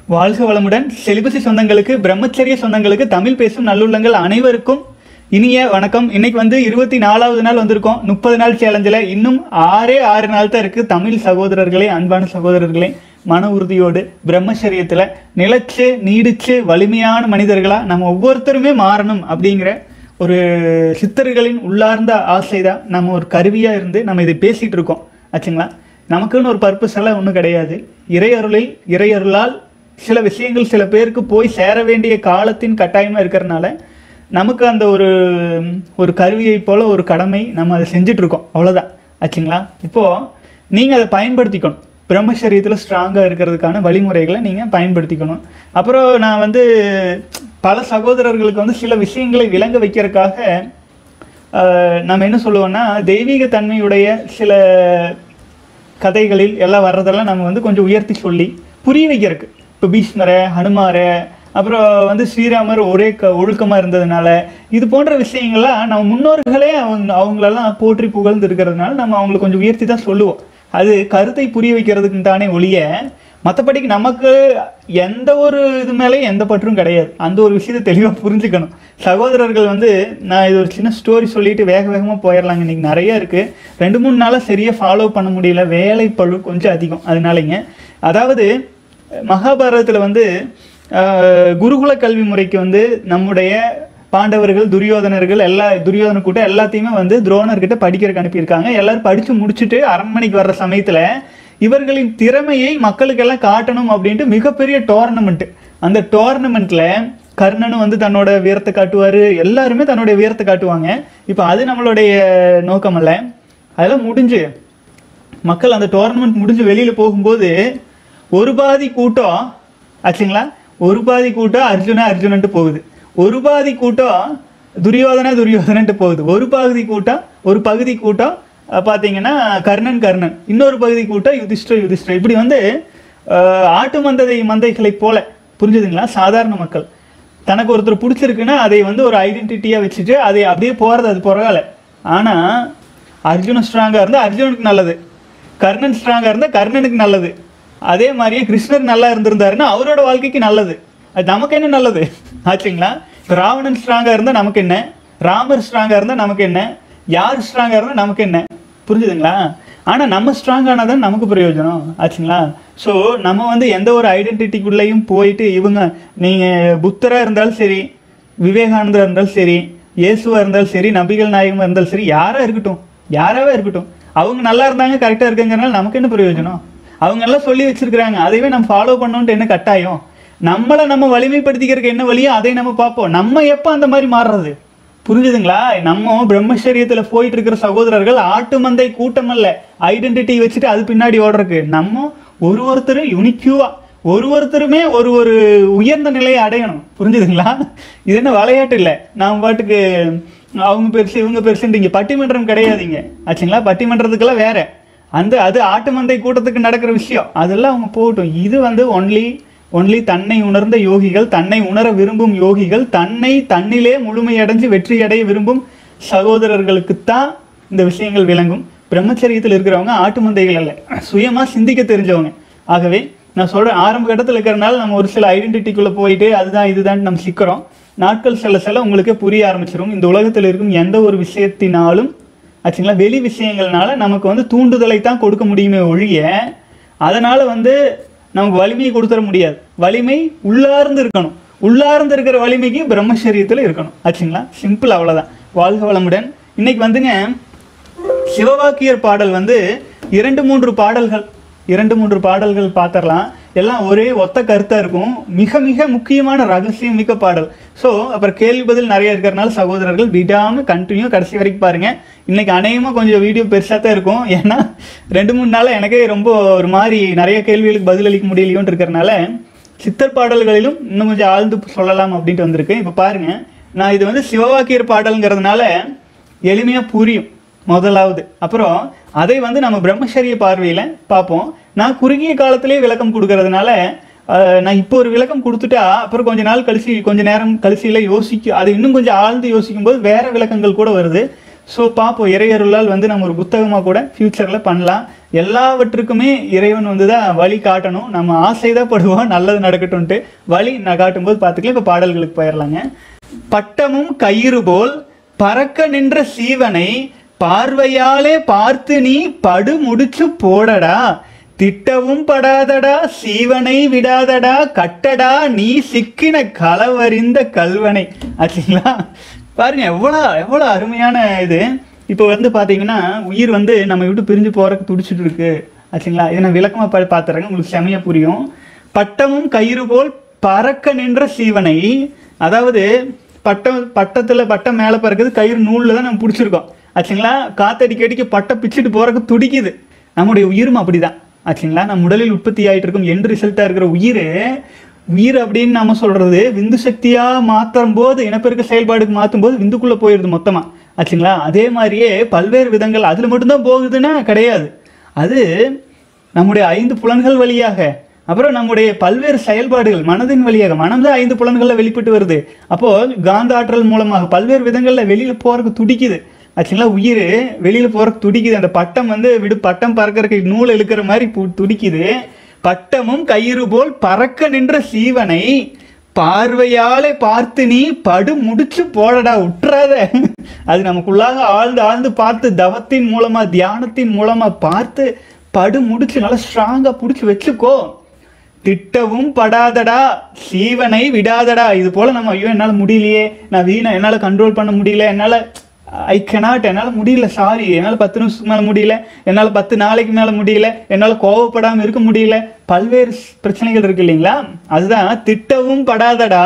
வாழ்க வளமுடன் செலிபசி சொந்தங்களுக்கு பிரம்மச்சரிய சொந்தங்களுக்கு தமிழ் பேசும் நல்லுள்ளங்கள் அனைவருக்கும் இனிய வணக்கம் இன்னைக்கு வந்து இருபத்தி நாலாவது நாள் வந்திருக்கோம் முப்பது நாள் சேலஞ்சில் இன்னும் ஆறே ஆறு நாள் தான் இருக்கு தமிழ் சகோதரர்களே அன்பான சகோதரர்களே மன உறுதியோடு பிரம்மச்சரியத்தில் நிலைச்சு நீடிச்சு வலிமையான மனிதர்களாக நம்ம ஒவ்வொருத்தருமே மாறணும் அப்படிங்கிற ஒரு சித்தர்களின் உள்ளார்ந்த ஆசை தான் நம்ம ஒரு கருவியாக இருந்து நம்ம இதை பேசிகிட்டு இருக்கோம் ஆச்சுங்களா நமக்குன்னு ஒரு பர்பஸ் எல்லாம் ஒன்றும் கிடையாது இறையருளில் இறையருளால் சில விஷயங்கள் சில பேருக்கு போய் சேர வேண்டிய காலத்தின் கட்டாயமாக இருக்கிறனால நமக்கு அந்த ஒரு ஒரு கருவியை போல ஒரு கடமை நம்ம அதை செஞ்சுட்டு இருக்கோம் அவ்வளோதான் ஆச்சுங்களா இப்போது நீங்கள் அதை பயன்படுத்திக்கணும் பிரம்மச்சரியத்தில் ஸ்ட்ராங்காக இருக்கிறதுக்கான வழிமுறைகளை நீங்கள் பயன்படுத்திக்கணும் அப்புறம் நான் வந்து பல சகோதரர்களுக்கு வந்து சில விஷயங்களை விளங்க வைக்கிறதுக்காக ஆஹ், நம்ம என்ன சொல்லுவோம்னா தெய்வீக தன்மையுடைய சில கதைகளில் எல்லாம் வர்றதெல்லாம் நம்ம வந்து கொஞ்சம் உயர்த்தி சொல்லி புரிய வைக்கிறதுக்கு இப்போ பீஷ்மரை ஹனுமாரை அப்புறம் வந்து ஸ்ரீராமர் ஒரே க ஒழுக்கமாக இருந்ததுனால இது போன்ற விஷயங்கள்லாம் நம்ம முன்னோர்களே அவங்க அவங்களெல்லாம் போற்றி புகழ்ந்து இருக்கிறதுனால நம்ம அவங்களுக்கு கொஞ்சம் உயர்த்தி தான் சொல்லுவோம் அது கருத்தை புரிய வைக்கிறதுக்கு தானே ஒழிய மற்றபடிக்கு நமக்கு எந்த ஒரு இது மேலேயும் எந்த பற்றும் கிடையாது அந்த ஒரு விஷயத்தை தெளிவாக புரிஞ்சுக்கணும் சகோதரர்கள் வந்து நான் இது ஒரு சின்ன ஸ்டோரி சொல்லிட்டு வேக வேகமாக போயிடலாங்க இன்னைக்கு நிறைய இருக்குது ரெண்டு மூணு நாளாக சரியாக ஃபாலோ பண்ண முடியல வேலை பழு கொஞ்சம் அதிகம் அதனாலங்க அதாவது மகாபாரதத்தில் வந்து ஆஹ், குருகுல கல்வி முறைக்கு வந்து நம்முடைய பாண்டவர்கள் துரியோதனர்கள் எல்லா துரியோதன கூட்டம் எல்லாத்தையுமே வந்து துரோணர்கிட்ட படிக்கிறதுக்கு அனுப்பியிருக்காங்க எல்லாரும் படித்து முடிச்சுட்டு அரண்மனைக்கு வர்ற சமயத்தில் இவர்களின் திறமையை மக்களுக்கெல்லாம் காட்டணும் அப்படின்ட்டு மிகப்பெரிய டோர்னமெண்ட் அந்த டோர்னமெண்ட்டில் கர்ணனும் வந்து தன்னோட வீரத்தை காட்டுவார் எல்லாருமே தன்னுடைய வீரத்தை காட்டுவாங்க இப்போ அது நம்மளுடைய நோக்கம் அல்ல அதெல்லாம் முடிஞ்சு மக்கள் அந்த டோர்னமெண்ட் முடிஞ்சு வெளியில் போகும்போது ஒரு பாதி கூட்டம் ஆச்சுங்களா ஒரு பாதி கூட்டம் அர்ஜுனா அர்ஜுனன்ட்டு போகுது ஒரு பாதி கூட்டம் துரியோதன துரியோதனன்ட்டு போகுது ஒரு பகுதி கூட்டம் ஒரு பகுதி கூட்டம் அஹ், பார்த்தீங்கன்னா கர்ணன் கர்ணன் இன்னொரு பகுதி கூட்டம் யுதிஷ்டர் யுதிஷ்டர் இப்படி வந்து அஹ், ஆட்டு மந்தை மந்தைகளைப் போல புரிஞ்சுதுங்களா சாதாரண மக்கள் தனக்கு ஒருத்தர் பிடிச்சிருக்குன்னா அதை வந்து ஒரு ஐடென்டிட்டியாக வச்சுட்டு அதை அப்படியே போகிறது அது பரவாயில்ல ஆனால் அர்ஜுனன் ஸ்ட்ராங்காக இருந்தால் அர்ஜுனனுக்கு நல்லது கர்ணன் ஸ்ட்ராங்காக இருந்தால் கர்ணனுக்கு நல்லது அதே மாதிரியே கிருஷ்ணர் நல்லா இருந்திருந்தாருன்னா அவரோட வாழ்க்கைக்கு நல்லது அது நமக்கு என்ன நல்லது ஆச்சுங்களா இப்ப ராவணன் ஸ்ட்ராங்காக இருந்தால் நமக்கு என்ன ராமர் ஸ்ட்ராங்காக இருந்தால் நமக்கு என்ன யார் ஸ்ட்ராங்காக இருந்தால் நமக்கு என்ன புரிஞ்சுதுங்களா ஆனால் நம்ம ஸ்ட்ராங் தான் நமக்கு பிரயோஜனம் ஆச்சுங்களா ஸோ நம்ம வந்து எந்த ஒரு ஐடென்டிட்டிக்குள்ளேயும் போயிட்டு இவங்க நீங்கள் புத்தராக இருந்தாலும் சரி விவேகானந்தர் இருந்தாலும் சரி இயேசுவாக இருந்தாலும் சரி நபிகள் நாயகமாக இருந்தாலும் சரி யாராக இருக்கட்டும் யாராவே இருக்கட்டும் அவங்க நல்லா இருந்தாங்க கரெக்டாக இருக்குங்கிறனால நமக்கு என்ன பிரயோஜனம் அவங்க எல்லாம் சொல்லி வச்சிருக்கிறாங்க அதைவே நம்ம ஃபாலோ பண்ணணுன்ட்டு என்ன கட்டாயம் நம்மளை நம்ம வலிமைப்படுத்திக்கிறதுக்கு என்ன வழியோ அதை நம்ம பார்ப்போம் நம்ம எப்போ அந்த மாதிரி மாறுறது புரிஞ்சுதுங்களா நம்ம பிரம்மச்சரியத்துல போயிட்டு இருக்கிற சகோதரர்கள் ஆட்டு மந்தை கூட்டம் அல்ல ஐடென்டிட்டி வச்சுட்டு அது பின்னாடி ஓடுறதுக்கு நம்ம ஒரு ஒருத்தரும் யுனிக்யூவா ஒரு ஒருத்தருமே ஒரு ஒரு உயர்ந்த நிலையை அடையணும் புரிஞ்சுதுங்களா இது என்ன விளையாட்டு இல்லை நாம் பாட்டுக்கு அவங்க பெருசு இவங்க பெருசுன்னு இங்கே பட்டிமன்றம் கிடையாதுங்க ஆச்சுங்களா பட்டிமன்றத்துக்கெல்லாம் வேற அந்த அது ஆட்டு மந்தை கூட்டத்துக்கு நடக்கிற விஷயம் அதெல்லாம் அவங்க போகட்டும் இது வந்து ஒன்லி ஒன்லி தன்னை உணர்ந்த யோகிகள் தன்னை உணர விரும்பும் யோகிகள் தன்னை தன்னிலே முழுமையடைஞ்சு வெற்றி அடைய விரும்பும் சகோதரர்களுக்குத்தான் இந்த விஷயங்கள் விளங்கும் பிரம்மச்சரியத்தில் இருக்கிறவங்க ஆட்டு மந்தைகள் அல்ல சுயமா சிந்திக்க தெரிஞ்சவங்க ஆகவே நான் சொல்றேன் ஆரம்ப கட்டத்தில் இருக்கிறனால நம்ம ஒரு சில ஐடென்டிட்டிக்குள்ள போயிட்டு அதுதான் இதுதான் நம்ம சிக்கிறோம் நாட்கள் செல்ல செல்ல உங்களுக்கே புரிய ஆரம்பிச்சிடும் இந்த உலகத்தில் இருக்கும் எந்த ஒரு விஷயத்தினாலும் ஆச்சுங்களா வெளி விஷயங்கள்னால நமக்கு வந்து தூண்டுதலை தான் கொடுக்க முடியுமே ஒழிய அதனால வந்து நமக்கு வலிமையை கொடுத்துட முடியாது வலிமை உள்ளார்ந்து இருக்கணும் உள்ளார்ந்து இருக்கிற வலிமைக்கு பிரம்மச்சரியத்தில் இருக்கணும் ஆச்சுங்களா சிம்பிள் அவ்வளோதான் வாழ்க வளமுடன் இன்னைக்கு வந்துங்க சிவவாக்கியர் பாடல் வந்து இரண்டு மூன்று பாடல்கள் இரண்டு மூன்று பாடல்கள் பார்த்துடலாம் எல்லாம் ஒரே ஒத்த கருத்தாக இருக்கும் மிக மிக முக்கியமான ரகசியம் மிக்க பாடல் ஸோ அப்புறம் கேள்வி பதில் நிறைய இருக்கிறனால சகோதரர்கள் விடாமல் கண்டினியூ கடைசி வரைக்கும் பாருங்கள் இன்னைக்கு அநேகமாக கொஞ்சம் வீடியோ பெருசாக தான் இருக்கும் ஏன்னா ரெண்டு மூணு நாள் எனக்கே ரொம்ப ஒரு மாதிரி நிறைய கேள்விகளுக்கு பதிலளிக்க முடியலையோன்னு இருக்கிறனால சித்தர் பாடல்களிலும் இன்னும் கொஞ்சம் ஆழ்ந்து சொல்லலாம் அப்படின்ட்டு வந்திருக்கு இப்போ பாருங்க நான் இது வந்து சிவவாக்கியர் பாடல்ங்கிறதுனால எளிமையாக புரியும் முதலாவது அப்புறம் அதை வந்து நம்ம பிரம்மச்சரிய பார்வையில் பார்ப்போம் நான் குறுகிய காலத்திலே விளக்கம் கொடுக்கறதுனால அஹ், நான் இப்போ ஒரு விளக்கம் கொடுத்துட்டா அப்புறம் கொஞ்ச நாள் கழிச்சு கொஞ்ச நேரம் கழிச்சியில் யோசிக்க அது இன்னும் கொஞ்சம் ஆழ்ந்து யோசிக்கும் போது வேற விளக்கங்கள் கூட வருது ஸோ பார்ப்போம் இறையருளால் வந்து நம்ம ஒரு புத்தகமாக கூட ஃப்யூச்சரில் பண்ணலாம் எல்லாவற்றுக்குமே இறைவன் வந்து தான் வழி காட்டணும் நம்ம ஆசை தான் படுவோம் நல்லது நடக்கட்டும்ன்ட்டு வழி நான் காட்டும்போது பார்த்துக்கலாம் இப்போ பாடல்களுக்கு போயிடலாங்க பட்டமும் கயிறு போல் பறக்க நின்ற சீவனை பார்வையாலே பார்த்து நீ படு முடிச்சு போடடா திட்டவும் படாதடா சீவனை விடாதடா கட்டடா நீ சிக்கின களவறிந்த கல்வனை ஆச்சுங்களா பாருங்க எவ்வளோ எவ்வளோ அருமையான இது இப்போ வந்து பார்த்தீங்கன்னா உயிர் வந்து நம்ம விட்டு பிரிஞ்சு போறதுக்கு துடிச்சிட்டு இருக்கு ஆச்சுங்களா இதை நான் விளக்கமாக பா பார்த்துறேங்க உங்களுக்கு செமையாக புரியும் பட்டமும் கயிறு போல் பறக்க நின்ற சீவனை அதாவது பட்டம் பட்டத்தில் பட்டம் மேலே பறக்குது கயிறு நூலில் தான் நம்ம பிடிச்சிருக்கோம் ஆச்சுங்களா காத்தடிக்க அடிக்க பட்டம் பிச்சுட்டு போறதுக்கு துடிக்குது நம்முடைய உயிரும் அப்படிதான் ஆச்சுங்களா நம்ம உடலில் உற்பத்தி ஆயிட்டு இருக்கும் எண்ட் ரிசல்ட்டாக இருக்கிற உயிர் உயிர் அப்படின்னு நம்ம சொல்றது விந்து சக்தியா மாற்றும் போது இனப்பெருக்க செயல்பாடுக்கு மாற்றும் போது விந்துக்குள்ள போயிடுது மொத்தமா ஆச்சுங்களா அதே மாதிரியே பல்வேறு விதங்கள் அதுல மட்டும்தான் போகுதுன்னா கிடையாது அது நம்முடைய ஐந்து புலன்கள் வழியாக அப்புறம் நம்முடைய பல்வேறு செயல்பாடுகள் மனதின் வழியாக மனம் தான் ஐந்து புலன்களில் வெளிப்பட்டு வருது அப்போ காந்த ஆற்றல் மூலமாக பல்வேறு விதங்களில் வெளியில போறதுக்கு துடிக்குது ஆச்சுங்களா உயிர் வெளியில போறதுக்கு துடிக்குது அந்த பட்டம் வந்து விடு பட்டம் பறக்கறதுக்கு நூல் இழுக்கிற மாதிரி பு- துடிக்குது பட்டமும் கயிறு போல் பறக்க நின்ற சீவனை பார்வையாலே பார்த்து நீ படு முடிச்சு போடடா உற்றாத அது நமக்குள்ளாக ஆழ்ந்து ஆழ்ந்து பார்த்து தவத்தின் மூலமா தியானத்தின் மூலமா பார்த்து படு முடிச்சு நல்லா ஸ்ட்ராங்கா பிடிச்சி வச்சுக்கோ திட்டவும் படாதடா சீவனை விடாதடா இது போல நம்ம ஐயோ என்னால் முடியலையே நான் வீணா என்னால் கண்ட்ரோல் பண்ண முடியல என்னால் ஐ கெனாட் என்னால் முடியல சாரி என்னால் பத்து நிமிஷத்துக்கு மேலே முடியல என்னால் பத்து நாளைக்கு மேலே முடியல என்னால் கோவப்படாமல் இருக்க முடியல பல்வேறு ஸ்- பிரச்சனைகள் இருக்கு இல்லைங்களா அதுதான் திட்டவும் படாதடா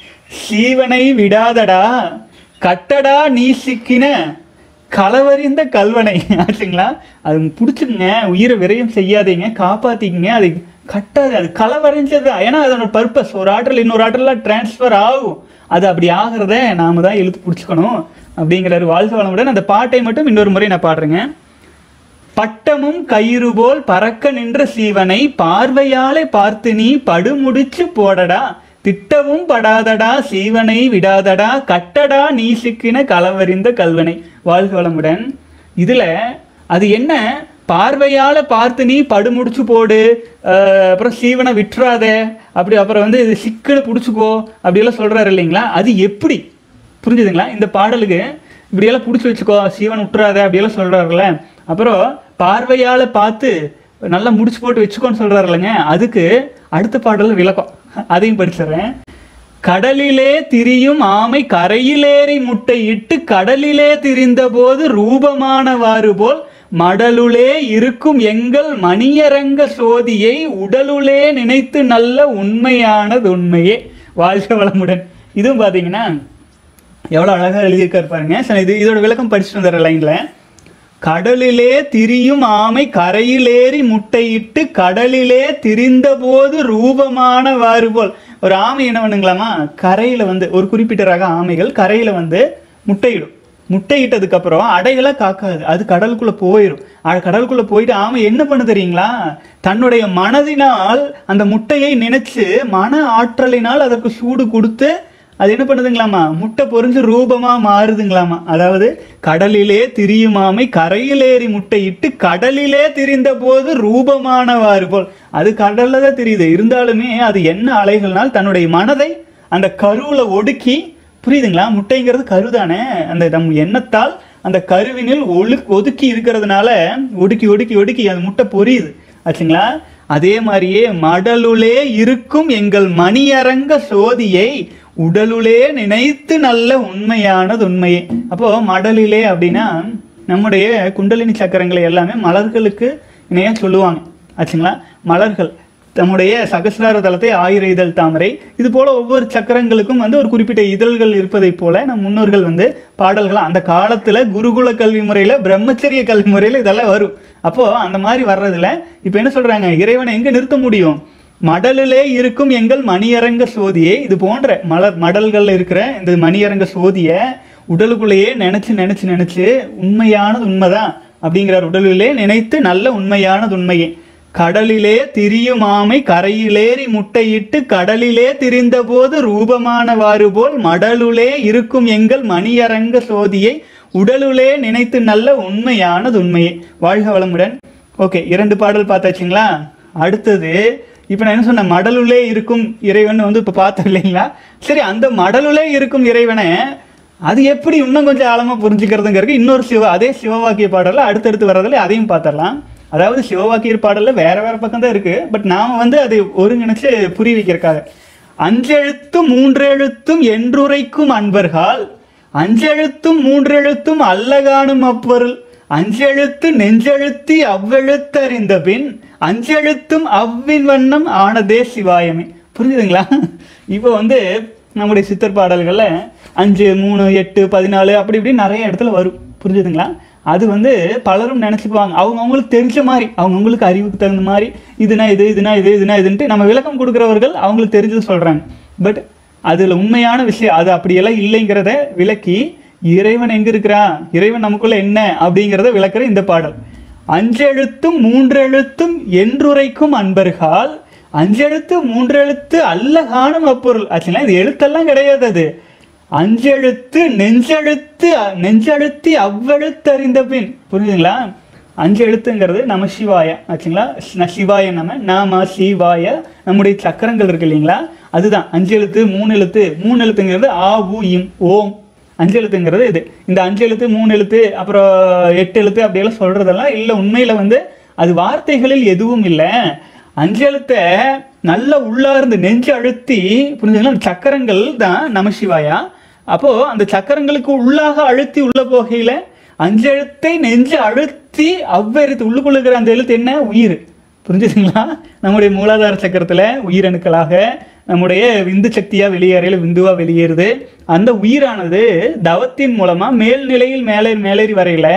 சீவனை விடாதடா கட்டடா நீ சிக்கின களவறிந்த கல்வனை ஆச்சுங்களா அது பிடிச்சிக்கங்க உயிரை விரயம் செய்யாதீங்க காப்பாத்திக்கங்க அதை கட்டாது அது களவரைஞ்சது ஏன்னா அதோட பர்பஸ் ஒரு ஆற்றல் இன்னொரு ஆற்றலாம் டிரான்ஸ்ஃபர் ஆகும் அது அப்படி ஆகிறத நாம தான் இழுத்து பிடிச்சிக்கணும் அப்படிங்கிறாரு வாழ்க வளமுடன் அந்த பாட்டை மட்டும் இன்னொரு முறை நான் பாடுறேங்க பட்டமும் கயிறு போல் பறக்க நின்ற சீவனை பார்வையாலே பார்த்து நீ படுமுடிச்சு போடடா திட்டவும் படாதடா சீவனை விடாதடா கட்டடா நீ சிக்கின களவறிந்த கல்வனை வாழ்க வளமுடன் இதுல அது என்ன பார்வையால பார்த்து நீ படுமுடிச்சு போடு அஹ் அப்புறம் சீவனை விட்டுறாத அப்படி அப்புறம் வந்து இது சிக்கனை பிடிச்சிக்கோ அப்படியெல்லாம் சொல்றாரு இல்லைங்களா அது எப்படி புரிஞ்சுதுங்களா இந்த பாடலுக்கு இப்படியெல்லாம் பிடிச்சி வச்சுக்கோ சீவன் விட்டுறாத அப்படியெல்லாம் சொல்றாருல்ல அப்புறம் பார்வையால பார்த்து நல்லா முடிச்சு போட்டு வச்சுக்கோன்னு சொல்றாரு இல்லைங்க அதுக்கு அடுத்த பாடல் விளக்கம் அதையும் படிச்சிடுறேன் கடலிலே திரியும் ஆமை கரையிலேறி முட்டையிட்டு கடலிலே திரிந்த போது ரூபமானவாறு போல் மடலுளே இருக்கும் எங்கள் மணியரங்க சோதியை உடலுளே நினைத்து நல்ல உண்மையானது உண்மையே வாழ்க வளமுடன் இதுவும் பார்த்தீங்கன்னா எவ்வளோ அழகாக எழுதியிருக்காரு பாருங்க சரி இது இதோட விளக்கம் படிச்சுட்டு வந்துடுற லைன்ல கடலிலே திரியும் ஆமை கரையிலேறி முட்டையிட்டு கடலிலே திரிந்த போது ரூபமானவாறு போல் ஒரு ஆமை என்ன பண்ணுங்களாமா கரையில வந்து ஒரு குறிப்பிட்ட ரக ஆமைகள் கரையில வந்து முட்டையிடும் முட்டையிட்டதுக்கு அப்புறம் அடைகளை காக்காது அது கடலுக்குள்ள போயிடும் அது கடலுக்குள்ள போயிட்டு ஆமை என்ன பண்ணு தெரியுங்களா தன்னுடைய மனதினால் அந்த முட்டையை நினைச்சு மன ஆற்றலினால் அதற்கு சூடு கொடுத்து அது என்ன பண்ணுதுங்களாமா முட்டை பொறிஞ்சு ரூபமா மாறுதுங்களாமா அதாவது கடலிலே திரியுமாமை கரையிலேறி முட்டையிட்டு கடலிலே திரிந்த போது ரூபமானவாறு போல் அது கடல்ல தான் தெரியுது இருந்தாலுமே அது என்ன அலைகள்னால் தன்னுடைய மனதை அந்த கருவுல ஒடுக்கி புரியுதுங்களா முட்டைங்கிறது கருதானே அந்த நம் எண்ணத்தால் அந்த கருவினில் ஒழு ஒதுக்கி இருக்கிறதுனால ஒடுக்கி ஒடுக்கி ஒடுக்கி அந்த முட்டை பொரியுது ஆச்சுங்களா அதே மாதிரியே மடலுளே இருக்கும் எங்கள் மணியரங்க சோதியை உடலுளே நினைத்து நல்ல உண்மையானது உண்மையே அப்போ மடலிலே அப்படின்னா நம்முடைய குண்டலினி சக்கரங்களை எல்லாமே மலர்களுக்கு இணையா சொல்லுவாங்க ஆச்சுங்களா மலர்கள் நம்முடைய சகசிரார தலத்தை ஆயிர இதழ் தாமரை இது போல ஒவ்வொரு சக்கரங்களுக்கும் வந்து ஒரு குறிப்பிட்ட இதழ்கள் இருப்பதைப் போல நம் முன்னோர்கள் வந்து பாடல்கள் அந்த காலத்துல குருகுல கல்வி முறையில பிரம்மச்சரிய கல்வி முறையில இதெல்லாம் வரும் அப்போ அந்த மாதிரி வர்றதுல இப்போ என்ன சொல்றாங்க இறைவனை எங்க நிறுத்த முடியும் மடலிலே இருக்கும் எங்கள் மணியரங்க சோதியை இது போன்ற மலர் மடல்கள்ல இருக்கிற இந்த மணியரங்க சோதியை உடலுக்குள்ளேயே நினைச்சு நினைச்சு நினைச்சு உண்மையானது உண்மைதான் அப்படிங்கிறார் உடலிலே நினைத்து நல்ல உண்மையானது உண்மையே கடலிலே திரியும் ஆமை கரையிலேறி முட்டையிட்டு கடலிலே திரிந்த போது ரூபமானவாறு போல் மடலுளே இருக்கும் எங்கள் மணியரங்க சோதியை உடலுளே நினைத்து நல்ல உண்மையானது உண்மையே வாழ்க வளமுடன் ஓகே இரண்டு பாடல் பார்த்தாச்சுங்களா அடுத்தது இப்போ நான் என்ன சொன்னேன் மடலுள்ளே இருக்கும் இறைவன் வந்து இப்போ பார்த்தோம் இல்லைங்களா சரி அந்த மடலுள்ளே இருக்கும் இறைவனை அது எப்படி இன்னும் கொஞ்சம் ஆழமா புரிஞ்சுக்கிறதுங்கிறது இன்னொரு சிவ அதே சிவவாக்கிய பாடல்ல அடுத்தடுத்து வர்றதுல அதையும் பார்த்துடலாம் அதாவது சிவவாக்கிய பாடல்ல வேற வேற பக்கம் தான் இருக்கு பட் நாம வந்து அதை ஒருங்கிணைச்சு புரிய வைக்கிறக்காக அஞ்செழுத்தும் மூன்றெழுத்தும் என்றுரைக்கும் அன்பர்கள் அஞ்செழுத்தும் மூன்றெழுத்தும் அல்லகானும் அப்பொருள் அஞ்செழுத்து நெஞ்செழுத்தி அவ்வெழுத்தறிந்த பின் அஞ்செழுத்தும் அவ்வின் வண்ணம் ஆனதே சிவாயமே புரிஞ்சுதுங்களா இப்போ வந்து நம்முடைய சித்தர் பாடல்கள்ல அஞ்சு மூணு எட்டு பதினாலு அப்படி இப்படி நிறைய இடத்துல வரும் புரிஞ்சுதுங்களா அது வந்து பலரும் நினச்சிக்குவாங்க அவங்க அவங்களுக்கு தெரிஞ்ச மாதிரி அவங்க அவங்களுக்கு அறிவுக்கு தகுந்த மாதிரி இதுனா இது இதுனா இது இதுனா இதுன்ட்டு நம்ம விளக்கம் கொடுக்குறவர்கள் அவங்களுக்கு தெரிஞ்சது சொல்கிறாங்க பட் அதில் உண்மையான விஷயம் அது அப்படியெல்லாம் இல்லைங்கிறத விளக்கி இறைவன் எங்க இருக்கிறான் இறைவன் நமக்குள்ள என்ன அப்படிங்கிறத விளக்குற இந்த பாடல் அஞ்செழுத்தும் மூன்றெழுத்தும் என்றுரைக்கும் அன்பர்கள் அஞ்செழுத்து மூன்றெழுத்து அல்ல காணும் அப்பொருள் ஆச்சுங்களா இது எழுத்தெல்லாம் கிடையாது அது அஞ்செழுத்து நெஞ்செழுத்து நெஞ்செழுத்தி அவ்வெழுத்தறிந்த பின் புரியுதுங்களா அஞ்சு எழுத்துங்கிறது நம சிவாய ஆச்சுங்களா ந- சிவாய நம நாம சிவாய நம்முடைய சக்கரங்கள் இருக்கு இல்லைங்களா அதுதான் அஞ்சு எழுத்து மூணு எழுத்து மூணு எழுத்துங்கிறது ஆ உ இம் ஓம் அஞ்சு எழுத்துங்கிறது இது இந்த அஞ்சு எழுத்து மூணு எழுத்து அப்புறம் எட்டு எழுத்து அப்படியெல்லாம் சொல்றதெல்லாம் இல்லை உண்மையில வந்து அது வார்த்தைகளில் எதுவும் இல்லை அஞ்சு எழுத்தை நல்ல உள்ளார்ந்து நெஞ்சு அழுத்தி புரிஞ்சுங்களா அந்த சக்கரங்கள் தான் நமசிவாயா அப்போ அந்த சக்கரங்களுக்கு உள்ளாக அழுத்தி உள்ள போகையில அஞ்சு எழுத்தை நெஞ்சு அழுத்தி அவ்வெழுத்து உள்ளுக்குள்ள இருக்கிற அந்த எழுத்து என்ன உயிர் புரிஞ்சுதுங்களா நம்முடைய மூலாதார சக்கரத்துல உயிரணுக்களாக நம்முடைய விந்து சக்தியா வெளியேறையில விந்துவா வெளியேறுது அந்த உயிரானது தவத்தின் மூலமா மேல்நிலையில் மேலே மேலேறி வரையில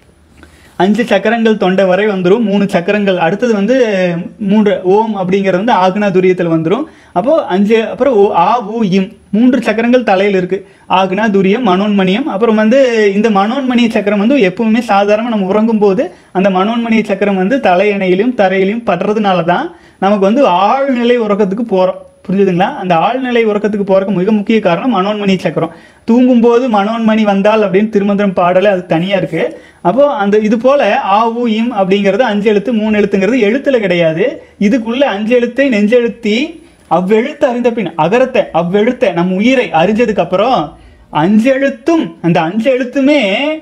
அஞ்சு சக்கரங்கள் தொண்டை வரை வந்துடும் மூணு சக்கரங்கள் அடுத்தது வந்து மூன்று ஓம் அப்படிங்கிறது வந்து ஆக்னா துரியத்தில் வந்துடும் அப்போ அஞ்சு அப்புறம் ஓ ஆ ஊ இம் மூன்று சக்கரங்கள் தலையில் இருக்கு ஆக்னா துரியம் மனோன்மணியம் அப்புறம் வந்து இந்த மனோன்மணிய சக்கரம் வந்து எப்பவுமே சாதாரண நம்ம உறங்கும் போது அந்த மனோன்மணிய சக்கரம் வந்து தலையணையிலும் தரையிலும் படுறதுனால தான் நமக்கு வந்து ஆழ்நிலை உறக்கத்துக்கு போகிறோம் புரிஞ்சுதுங்களா அந்த ஆழ்நிலை உறக்கத்துக்கு போறதுக்கு மிக முக்கிய காரணம் மனோன்மணி சக்கரம் தூங்கும்போது மனோன்மணி வந்தால் அப்படின்னு திருமந்திரம் பாடல அது தனியா இருக்கு அப்போ அந்த இது போல ஆ உ இம் அப்படிங்கிறது அஞ்சு எழுத்து மூணு எழுத்துங்கிறது எழுத்துல கிடையாது இதுக்குள்ள அஞ்சு எழுத்தை நெஞ்செழுத்தி அவ்வெழுத்து அறிந்த பின் அகரத்தை அவ்வெழுத்தை நம்ம உயிரை அறிஞ்சதுக்கு அப்புறம் அஞ்சு எழுத்தும் அந்த அஞ்சு எழுத்துமே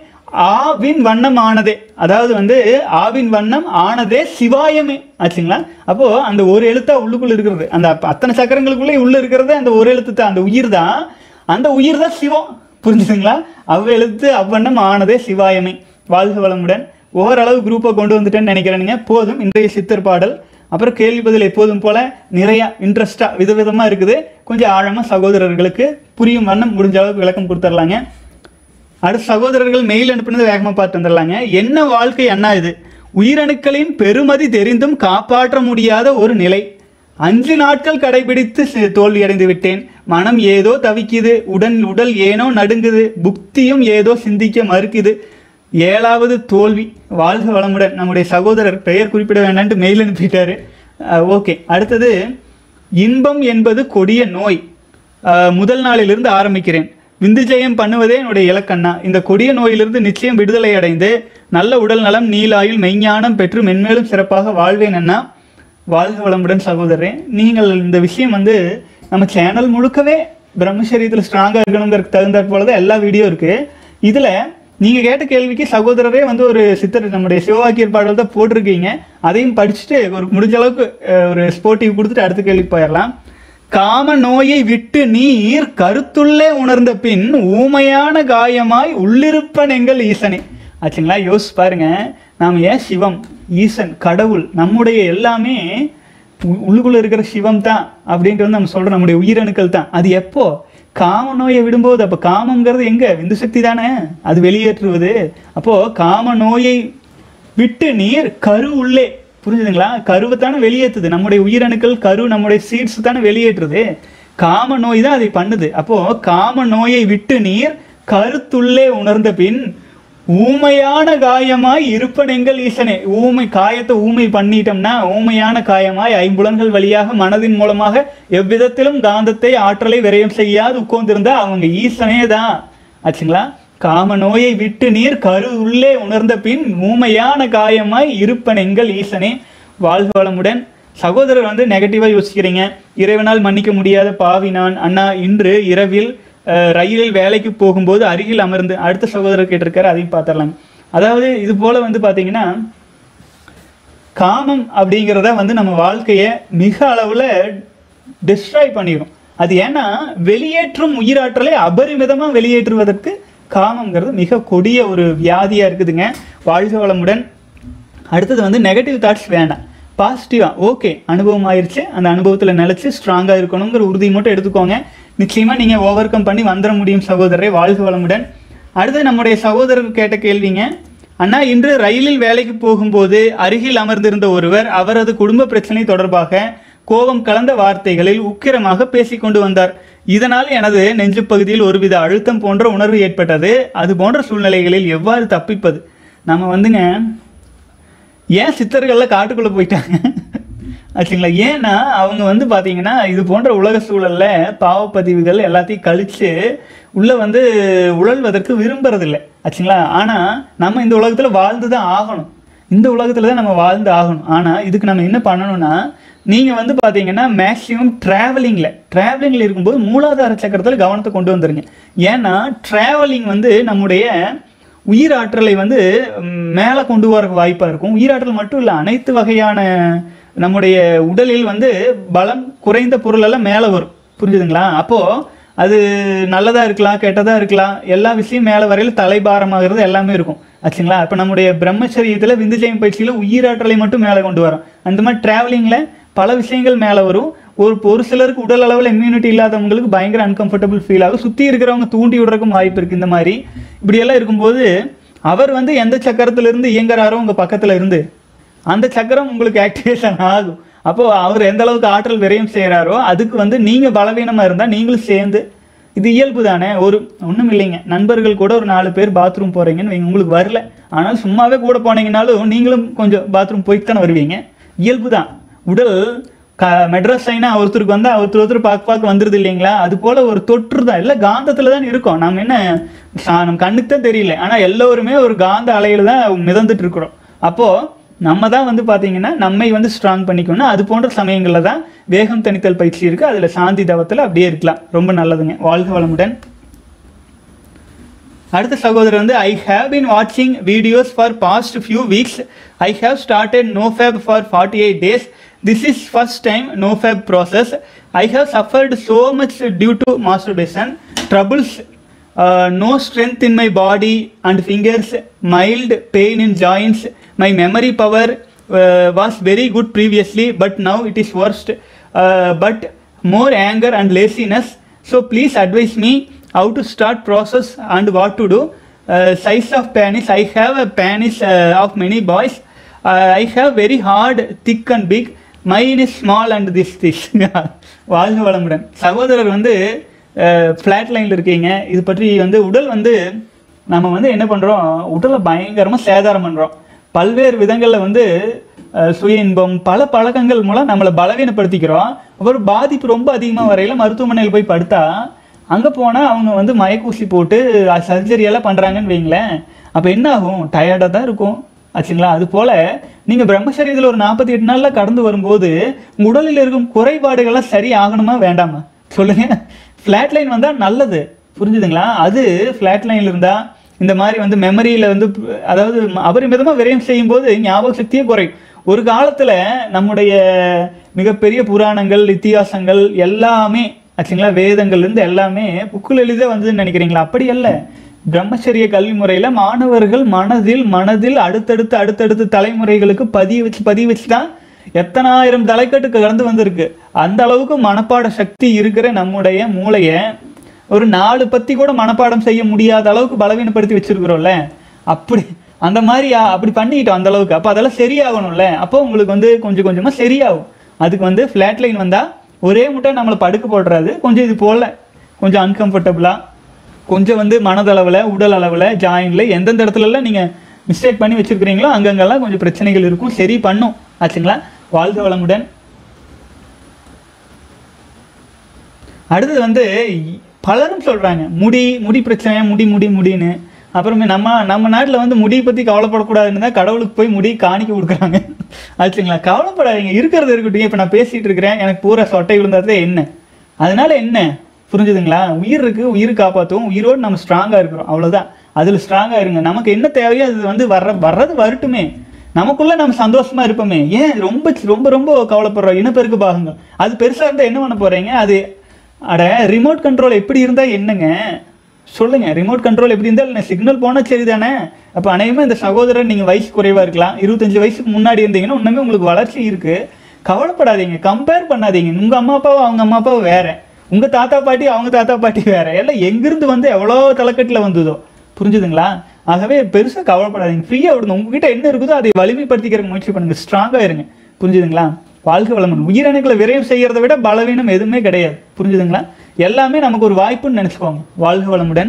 ஆவின் வண்ணம் ஆனதே அதாவது வந்து ஆவின் வண்ணம் ஆனதே சிவாயமே ஆச்சுங்களா அப்போ அந்த ஒரு எழுத்தா உள்ளுக்குள்ள இருக்கிறது அந்த அப்ப அத்தனை சக்கரங்களுக்குள்ளே உள்ள இருக்கிறது அந்த ஒரு எழுத்து தான் அந்த உயிர் தான் அந்த உயிர் தான் சிவம் புரிஞ்சுதுங்களா அவ்வெழுத்து அவ்வண்ணம் ஆனதே சிவாயமே வாழ்க வளமுடன் ஓரளவு குரூப்பை கொண்டு வந்துட்டேன்னு நினைக்கிறேனுங்க போதும் இன்றைய சித்தர் பாடல் அப்புறம் கேள்வி பதில் எப்போதும் போல நிறைய இன்ட்ரெஸ்டா விதவிதமா இருக்குது கொஞ்சம் ஆழமா சகோதரர்களுக்கு புரியும் வண்ணம் முடிஞ்ச அளவுக்கு விளக்கம் கொடுத்துர்லாங்க அடுத்த சகோதரர்கள் மெயில் அனுப்புனது வேகமா பார்த்து வந்துடலாங்க என்ன வாழ்க்கை அண்ணா இது உயிரணுக்களின் பெருமதி தெரிந்தும் காப்பாற்ற முடியாத ஒரு நிலை அஞ்சு நாட்கள் கடைபிடித்து சி- தோல்வியடைந்து விட்டேன் மனம் ஏதோ தவிக்குது உடன் உடல் ஏனோ நடுங்குது புக்தியும் ஏதோ சிந்திக்க மறுக்குது ஏழாவது தோல்வி வாழ்க வளமுடன் நம்முடைய சகோதரர் பெயர் குறிப்பிட வேண்டாம்ட்டு மெயில் அனுப்பிட்டாரு ஓகே அடுத்தது இன்பம் என்பது கொடிய நோய் அஹ், முதல் நாளிலிருந்து ஆரம்பிக்கிறேன் விந்து ஜெயம் பண்ணுவதே என்னுடைய இலக்கண்ணா இந்த கொடிய நோயிலிருந்து நிச்சயம் விடுதலை அடைந்து நல்ல உடல் நலம் நீலாயுள் மெய்ஞானம் பெற்று மென்மேலும் சிறப்பாக வாழ்வேன் அண்ணா வாழ்க வளமுடன் சகோதரரே நீங்கள் இந்த விஷயம் வந்து நம்ம சேனல் முழுக்கவே பிரம்மச்சரியத்தில் ஸ்ட்ராங்காக இருக்கணுங்கிறதுக்கு தகுந்தாற் போல தான் எல்லா வீடியோ இருக்கு இதுல நீங்க கேட்ட கேள்விக்கு சகோதரரே வந்து ஒரு சித்தர் நம்முடைய சிவவாக்கியர் பாடல் தான் போட்டிருக்கீங்க அதையும் படிச்சுட்டு ஒரு முடிஞ்ச அளவுக்கு அஹ், ஒரு ஸ்போர்ட்டிவ் கொடுத்துட்டு அடுத்த கேள்விக்கு போயிடலாம் காம நோயை விட்டு நீர் கருத்துள்ளே உணர்ந்த பின் ஊமையான காயமாய் உள்ளிருப்பன் எங்கள் ஈசனே ஆச்சுங்களா யோசிச்சு பாருங்க நாம ஏன் சிவம் ஈசன் கடவுள் நம்முடைய எல்லாமே உ- உள்ளுக்குள்ள இருக்கிற சிவம் தான் அப்படின்ட்டு வந்து நம்ம சொல்றோம் நம்முடைய உயிரணுக்கள் தான் அது எப்போ காம நோயை விடும்போது அப்ப காமங்கிறது எங்க விந்து சக்தி தானே அது வெளியேற்றுவது அப்போ காம நோயை விட்டு நீர் கரு உள்ளே புரிஞ்சுதுங்களா கருவை தானே வெளியேற்றுது நம்முடைய உயிரணுக்கள் கரு நம்முடைய சீட்ஸ் தானே வெளியேற்றுது காம நோய் தான் அதை பண்ணுது அப்போ காம நோயை விட்டு நீர் கருத்துள்ளே உணர்ந்த பின் ஊமையான காயமாய் இருப்பனெங்கள் ஈசனே ஊமை காயத்தை ஊமை பண்ணிட்டோம்னா ஊமையான காயமாய் ஐம்புலன்கள் வழியாக மனதின் மூலமாக எவ்விதத்திலும் காந்தத்தை ஆற்றலை விரயம் செய்யாது உட்கார்ந்திருந்தா அவங்க ஈசனே தான் ஆச்சுங்களா காம நோயை விட்டு நீர் கரு உள்ளே உணர்ந்த பின் ஊமையான காயமாய் இருப்பன் எங்கள் ஈசனே வாழ்க வளமுடன் சகோதரர் வந்து நெகட்டிவா யோசிக்கிறீங்க இறைவனால் மன்னிக்க முடியாத பாவி நான் அண்ணா இன்று இரவில் அஹ், ரயிலில் வேலைக்கு போகும்போது அருகில் அமர்ந்து அடுத்த சகோதரர் கேட்டிருக்காரு அதையும் பார்த்துடலாம் அதாவது இது போல வந்து பாத்தீங்கன்னா காமம் அப்படிங்கிறத வந்து நம்ம வாழ்க்கையை மிக அளவில் டிஸ்ட்ராய் பண்ணிடும் அது ஏன்னா வெளியேற்றும் உயிராற்றலை அபரிமிதமா வெளியேற்றுவதற்கு காமங்கிறது மிக கொடிய ஒரு வியாதியா இருக்குதுங்க வாழ்க வளமுடன் அடுத்தது வந்து நெகட்டிவ் தாட்ஸ் வேண்டாம் பாசிட்டிவா ஓகே அனுபவம் ஆயிருச்சு அந்த அனுபவத்தில் நிலைச்சு ஸ்ட்ராங்காக இருக்கணுங்கிற உறுதி மட்டும் எடுத்துக்கோங்க நிச்சயமா நீங்க ஓவர் கம் பண்ணி வந்துட முடியும் சகோதரரை வாழ்க வளமுடன் அடுத்து நம்முடைய சகோதரர் கேட்ட கேள்விங்க அண்ணா இன்று ரயிலில் வேலைக்கு போகும்போது அருகில் அமர்ந்திருந்த ஒருவர் அவரது குடும்ப பிரச்சனை தொடர்பாக கோபம் கலந்த வார்த்தைகளில் உக்கிரமாக பேசிக் கொண்டு வந்தார் இதனால் எனது நெஞ்சு பகுதியில் ஒருவித அழுத்தம் போன்ற உணர்வு ஏற்பட்டது அது போன்ற சூழ்நிலைகளில் எவ்வாறு தப்பிப்பது நம்ம வந்துங்க ஏன் சித்தர்கள்ல காட்டுக்குள்ள போயிட்டாங்க ஆச்சுங்களா ஏன்னா அவங்க வந்து பாத்தீங்கன்னா இது போன்ற உலக சூழல்ல பாவப்பதிவுகள் எல்லாத்தையும் கழிச்சு உள்ள வந்து உழல்வதற்கு விரும்புறதில்லை ஆச்சுங்களா ஆனா நம்ம இந்த உலகத்துல வாழ்ந்து தான் ஆகணும் இந்த உலகத்துல தான் நம்ம வாழ்ந்து ஆகணும் ஆனா இதுக்கு நம்ம என்ன பண்ணணும்னா நீங்க வந்து பாத்தீங்கன்னா மேக்சிமம் டிராவலிங்ல டிராவலிங்ல இருக்கும்போது மூலாதார சக்கரத்துல கவனத்தை கொண்டு வந்துருங்க ஏன்னா டிராவலிங் வந்து நம்முடைய உயிராற்றலை வந்து ம், மேலே கொண்டு வர வாய்ப்பாக இருக்கும் உயிராற்றல் மட்டும் இல்லை அனைத்து வகையான நம்முடைய உடலில் வந்து பலம் குறைந்த பொருள் எல்லாம் மேலே வரும் புரிஞ்சுதுங்களா அப்போது அது நல்லதாக இருக்கலாம் கெட்டதாக இருக்கலாம் எல்லா விஷயம் மேலே வரையில் தலைபாரமாகிறது எல்லாமே இருக்கும் ஆச்சுங்களா இப்போ நம்முடைய பிரம்மச்சரியத்தில் விந்துஜயம் பயிற்சியில் உயிராற்றலை மட்டும் மேலே கொண்டு வரோம் அந்த மாதிரி டிராவலிங்கில் பல விஷயங்கள் மேலே வரும் ஒரு ஒரு சிலருக்கு உடல் அளவில் இம்யூனிட்டி இல்லாதவங்களுக்கு பயங்கர அன்கம்ஃபர்டபுள் ஃபீல் ஆகும் சுற்றி இருக்கிறவங்க தூண்டி விடுறதுக்கும் வாய்ப்பு இருக்குது இந்த மாதிரி இப்படியெல்லாம் இருக்கும்போது அவர் வந்து எந்த சக்கரத்துல இருந்து இயங்குறாரோ உங்கள் பக்கத்தில் இருந்து அந்த சக்கரம் உங்களுக்கு ஆக்டிவேஷன் ஆகும் அப்போ அவர் எந்த அளவுக்கு ஆற்றல் விரயம் செய்கிறாரோ அதுக்கு வந்து நீங்கள் பலவீனமாக இருந்தால் நீங்களும் சேர்ந்து இது இயல்பு தானே ஒரு ஒன்றும் இல்லைங்க நண்பர்கள் கூட ஒரு நாலு பேர் பாத்ரூம் போகிறீங்கன்னு வைங்க, உங்களுக்கு வரல ஆனால் சும்மாவே கூட போனீங்கனாலும் நீங்களும் கொஞ்சம் பாத்ரூம் போயிட்டு தானே வருவீங்க இயல்பு தான் உடல் க மெட்ராஸ் சைனா ஒருத்தருக்கு வந்தால் ஒருத்தர் ஒருத்தர் பார்க்க பார்க்க வந்துருது இல்லைங்களா அது போல ஒரு தொற்று தான் இல்லை காந்தத்தில் தான் இருக்கோம் நம்ம என்ன சா- நம்ம கண்ணுக்கு தான் தெரியல ஆனால் எல்லோருமே ஒரு காந்த அலையில தான் மிதந்துட்டு இருக்கிறோம் அப்போது நம்ம தான் வந்து பார்த்தீங்கன்னா நம்மை வந்து ஸ்ட்ராங் பண்ணிக்கணும் அது போன்ற சமயங்களில் தான் வேகம் தணித்தல் பயிற்சி இருக்குது அதில் சாந்தி தவத்தில் அப்படியே இருக்கலாம் ரொம்ப நல்லதுங்க வாழ்க வளமுடன் அடுத்த சகோதரர் வந்து ஐ ஹேவ் been வாட்சிங் videos for past few weeks I have started no fap for forty eight days this is first time no fap process I have suffered so much due to masturbation troubles no strength in my body and fingers mild pain in joints my memory power uh, was very good previously but now it is worst uh, but more anger and laziness so please advise me how to start process and what to do uh, size of penis i have a penis uh, of many boys uh, i have very hard thick and big mine is small and this this வாழ்க வளமுடன் சகோதரர் வந்து flat லைனில் இருக்கீங்க இது பற்றி வந்து உடல் வந்து நம்ம வந்து என்ன பண்ணுறோம் உடலை பயங்கரமாக சேதாரம் பண்ணுறோம் பல்வேறு விதங்களில் வந்து அஹ், சுய இன்பம் பல பழக்கங்கள் மூலம் நம்மளை பலவீனப்படுத்திக்கிறோம் அப்புறம் பாதிப்பு ரொம்ப அதிகமாக வரையில் மருத்துவமனையில் போய் படுத்தா அங்கே போனால் அவங்க வந்து மயக்கூசி போட்டு சர்ஜரி எல்லாம் பண்ணுறாங்கன்னு வைங்களேன் அப்போ என்ன ஆகும் டயர்டாக தான் இருக்கும் ஆச்சுங்களா அது போல நீங்க பிரம்மச்சரியத்தில் ஒரு நாற்பத்தி எட்டு நாள்ல கடந்து வரும்போது உங்க உடலில் இருக்கும் குறைபாடுகள்லாம் சரி ஆகணுமா வேண்டாமா சொல்லுங்க ஃப்ளாட் லைன் வந்தா நல்லது புரிஞ்சுதுங்களா அது ஃப்ளாட் லைன்ல இருந்தா இந்த மாதிரி வந்து மெமரியில வந்து அதாவது அபரிமிதமா விரயம் செய்யும் போது ஞாபக சக்தியே குறையும் ஒரு காலத்துல நம்முடைய மிகப்பெரிய புராணங்கள் இத்தியாசங்கள் எல்லாமே ஆச்சுங்களா வேதங்கள்ல இருந்து எல்லாமே புக்கில் எழுத வந்ததுன்னு நினைக்கிறீங்களா அப்படி அல்ல பிரம்மச்சரிய கல்வி முறையில மாணவர்கள் மனதில் மனதில் அடுத்தடுத்து அடுத்தடுத்து தலைமுறைகளுக்கு பதிய வச்சு பதிய வச்சு தான் எத்தனாயிரம் தலைக்கட்டுக்கு கடந்து வந்திருக்கு அந்த அளவுக்கு மனப்பாட சக்தி இருக்கிற நம்முடைய மூளையை ஒரு நாலு பத்தி கூட மனப்பாடம் செய்ய முடியாத அளவுக்கு பலவீனப்படுத்தி வச்சிருக்கிறோம்ல அப்படி அந்த மாதிரி அ- அப்படி பண்ணிக்கிட்டோம் அந்த அளவுக்கு அப்போ அதெல்லாம் சரியாகணும்ல அப்போ உங்களுக்கு வந்து கொஞ்சம் கொஞ்சமா சரியாகும் அதுக்கு வந்து ஃப்ளாட் லைன் வந்தா ஒரே முட்டை நம்மளை படுக்க போடுறாது கொஞ்சம் இது போல கொஞ்சம் அன்கம்ஃபர்டபுளா கொஞ்சம் வந்து மனதளவில் உடல் அளவில் ஜாயின்ல எந்தெந்த இடத்துலலாம் நீங்கள் மிஸ்டேக் பண்ணி வச்சிருக்கிறீங்களோ அங்கங்கெல்லாம் கொஞ்சம் பிரச்சனைகள் இருக்கும் சரி பண்ணும் ஆச்சுங்களா வாழ்க வளமுடன் அடுத்தது வந்து பலரும் சொல்றாங்க முடி முடி பிரச்சனை முடி முடி முடின்னு அப்புறமே நம்ம நம்ம நாட்டில் வந்து முடியை பற்றி கவலைப்படக்கூடாதுன்னு தான் கடவுளுக்கு போய் முடி காணிக்க கொடுக்குறாங்க ஆச்சுங்களா கவலைப்படாதீங்க இருக்கிறது இருக்கட்டும் இப்போ நான் பேசிட்டு இருக்கிறேன் எனக்கு பூரா சொட்டை விழுந்தாதே என்ன அதனால என்ன புரிஞ்சுதுங்களா உயிர் இருக்கு உயிர் காப்பாற்றுவோம் உயிரோடு நம்ம ஸ்ட்ராங்காக இருக்கிறோம் அவ்வளோதான் அதில் ஸ்ட்ராங்காக இருங்க நமக்கு என்ன தேவையோ அது வந்து வர்ற வர்றது வரட்டுமே நமக்குள்ள நம்ம சந்தோஷமா இருப்போமே ஏன் ரொம்ப ரொம்ப ரொம்ப கவலைப்படுறோம் இனப்பெருக்கு பாகங்கள் அது பெருசா இருந்தா என்ன பண்ண போறீங்க அது அட ரிமோட் கண்ட்ரோல் எப்படி இருந்தா என்னங்க சொல்லுங்க ரிமோட் கண்ட்ரோல் எப்படி இருந்தால் சிக்னல் போனா சரிதானே அப்போ அநேகமாக இந்த சகோதரர் நீங்கள் வயசு குறைவா இருக்கலாம் இருபத்தஞ்சு வயசுக்கு முன்னாடி இருந்தீங்கன்னா இன்னுமே உங்களுக்கு வளர்ச்சி இருக்கு கவலைப்படாதீங்க கம்பேர் பண்ணாதீங்க உங்க அம்மா அப்பாவும் அவங்க அம்மா அப்பாவும் வேற உங்க தாத்தா பாட்டி அவங்க தாத்தா பாட்டி வேற எல்லாம் எங்கிருந்து வந்து எவ்வளோ தலைக்கட்டில் வந்ததோ புரிஞ்சுதுங்களா ஆகவே பெருசா கவலைப்படாதீங்க ஃப்ரீயா விடுங்க உங்ககிட்ட என்ன இருக்குதோ அதை வலிமைப்படுத்திக்கிற முயற்சி பண்ணுங்க ஸ்ட்ராங்கா இருங்க புரிஞ்சுதுங்களா வாழ்க்கை வளமன் உயிரணுக்களை விரயம் செய்யறதை விட பலவீனம் எதுவுமே கிடையாது புரிஞ்சுதுங்களா எல்லாமே நமக்கு ஒரு வாய்ப்புன்னு நினைச்சுக்கோங்க வாழ்க வளமுடன்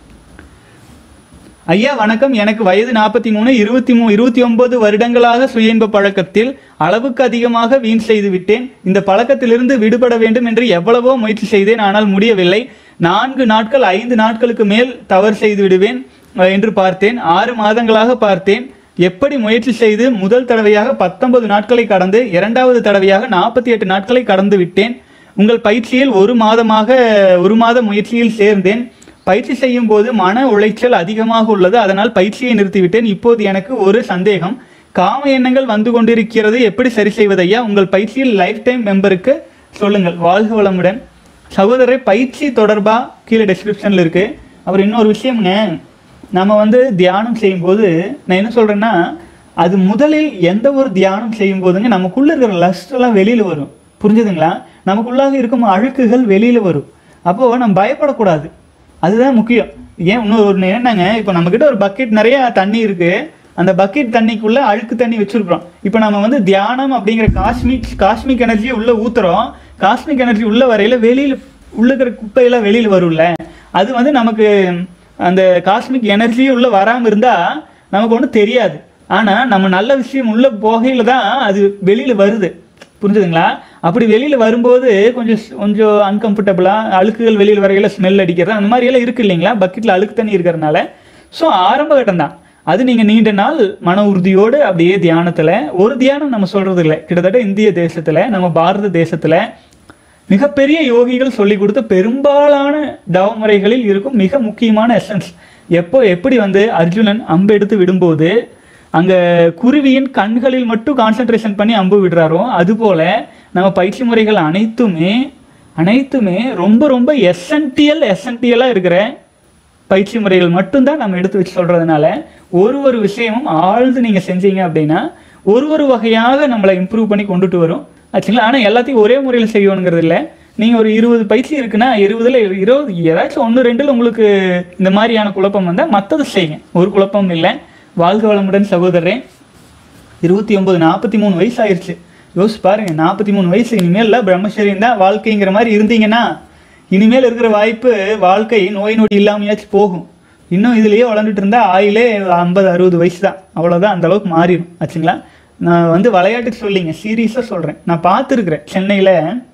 ஐயா வணக்கம் எனக்கு வயது நாற்பத்தி மூணு இருபத்தி மூ இருபத்தி ஒன்பது வருடங்களாக சுய இன்ப பழக்கத்தில் அளவுக்கு அதிகமாக வீண் செய்து விட்டேன் இந்த பழக்கத்திலிருந்து விடுபட வேண்டும் என்று எவ்வளவோ முயற்சி செய்தேன் ஆனால் முடியவில்லை நான்கு நாட்கள் ஐந்து நாட்களுக்கு மேல் தவறு செய்து விடுவேன் அஹ், என்று பார்த்தேன் ஆறு மாதங்களாக பார்த்தேன் எப்படி முயற்சி செய்து முதல் தடவையாக பத்தொன்பது நாட்களை கடந்து இரண்டாவது தடவையாக நாற்பத்தி எட்டு நாட்களை கடந்து விட்டேன் உங்கள் பயிற்சியில் ஒரு மாதமாக ஒரு மாத முயற்சியில் சேர்ந்தேன் பயிற்சி செய்யும் போது மன உளைச்சல் அதிகமாக உள்ளது அதனால் பயிற்சியை நிறுத்திவிட்டேன் இப்போது எனக்கு ஒரு சந்தேகம் காம எண்ணங்கள் வந்து கொண்டிருக்கிறது எப்படி சரி செய்வதையா உங்கள் பயிற்சியில் லைஃப் டைம் மெம்பருக்கு சொல்லுங்கள் வாழ்க வளமுடன் சகோதரர் பயிற்சி தொடர்பா கீழே டெஸ்கிரிப்ஷனில் இருக்கு அப்புறம் இன்னொரு விஷயம்ங்க நம்ம வந்து தியானம் செய்யும்போது நான் என்ன சொல்றேன்னா அது முதலில் எந்த ஒரு தியானம் செய்யும் போதுங்க நமக்குள்ள இருக்கிற லஸ்ட் எல்லாம் வெளியில வரும் புரிஞ்சுதுங்களா நமக்குள்ளாக இருக்கும் அழுக்குகள் வெளியில வரும் அப்போ நம்ம பயப்படக்கூடாது அதுதான் முக்கியம் ஏன் இன்னொரு ஒரு என்னங்க இப்போ நம்மக்கிட்ட ஒரு பக்கெட் நிறைய தண்ணி இருக்கு அந்த பக்கெட் தண்ணிக்குள்ள அழுக்கு தண்ணி வச்சிருக்கிறோம் இப்போ நம்ம வந்து தியானம் அப்படிங்கிற காஸ்மிக் காஸ்மிக் எனர்ஜியை உள்ள ஊத்துறோம் காஸ்மிக் எனர்ஜி உள்ள வரையில வெளியில உள்ள இருக்கிற குப்பையெல்லாம் வெளியில வரும்ல அது வந்து நமக்கு அந்த காஸ்மிக் எனர்ஜி உள்ள வராம இருந்தா நமக்கு ஒன்றும் தெரியாது ஆனா நம்ம நல்ல விஷயம் உள்ள போகையில தான் அது வெளியில வருது புரிஞ்சுதுங்களா அப்படி வெளியில வரும்போது கொஞ்சம் கொஞ்சம் அன்கம்ஃபர்டபுளா அழுக்குகள் வெளியில வரையில ஸ்மெல் அடிக்கிறது அந்த மாதிரி எல்லாம் இருக்கு இல்லைங்களா பக்கெட்ல அழுக்கு தண்ணி இருக்கிறதுனால ஸோ ஆரம்ப கட்டம் தான் அது நீங்க நீண்ட நாள் மன உறுதியோடு அப்படியே தியானத்துல ஒரு தியானம் நம்ம சொல்றது இல்லை கிட்டத்தட்ட இந்திய தேசத்துல நம்ம பாரத தேசத்துல மிகப்பெரிய யோகிகள் சொல்லி கொடுத்த பெரும்பாலான தவமுறைகளில் இருக்கும் மிக முக்கியமான எசன்ஸ் எப்போ எப்படி வந்து அர்ஜுனன் அம்பு எடுத்து விடும்போது அங்க குருவியின் கண்களில் மட்டும் கான்சென்ட்ரேஷன் பண்ணி அம்பு விடுறாரோ அதுபோல நம்ம பயிற்சி முறைகள் அனைத்துமே அனைத்துமே ரொம்ப ரொம்ப எசன்டியல் எசன்டியலாக இருக்கிற பயிற்சி முறைகள் மட்டும்தான் நம்ம எடுத்து வச்சு சொல்றதுனால ஒரு ஒரு விஷயமும் ஆழ்ந்து நீங்க செஞ்சீங்க அப்படின்னா ஒரு ஒரு வகையாக நம்மளை இம்ப்ரூவ் பண்ணி கொண்டுட்டு வரும் ஆச்சுங்களா ஆனால் எல்லாத்தையும் ஒரே முறையில் செய்யணுங்கிறது இல்லை நீங்கள் ஒரு இருபது பயிற்சி இருக்குன்னா இருபதுல இருபது ஏதாச்சும் ஒன்று ரெண்டில் உங்களுக்கு இந்த மாதிரியான குழப்பம் வந்தால் மற்றது செய்யுங்க ஒரு குழப்பம் இல்லை வாழ்க வளமுடன் சகோதரரே இருபத்தி ஒன்பது நாற்பத்தி மூணு வயசு ஆயிருச்சு யோசிச்சு பாருங்க நாற்பத்தி மூணு வயசு இனிமேல் பிரம்மச்சரியம் தான் வாழ்க்கைங்கிற மாதிரி இருந்தீங்கன்னா இனிமேல் இருக்கிற வாய்ப்பு வாழ்க்கை நோய் நொடி இல்லாமையாச்சும் போகும் இன்னும் இதுலயே வளர்ந்துட்டு இருந்தா ஆயிலே ஐம்பது அறுபது வயசு தான் அவ்வளோதான் அந்த அளவுக்கு மாறிடும் ஆச்சுங்களா நான் வந்து விளையாட்டுக்கு சொல்லிங்க சீரியஸாக சொல்கிறேன் நான் பார்த்துருக்குறேன் சென்னையில்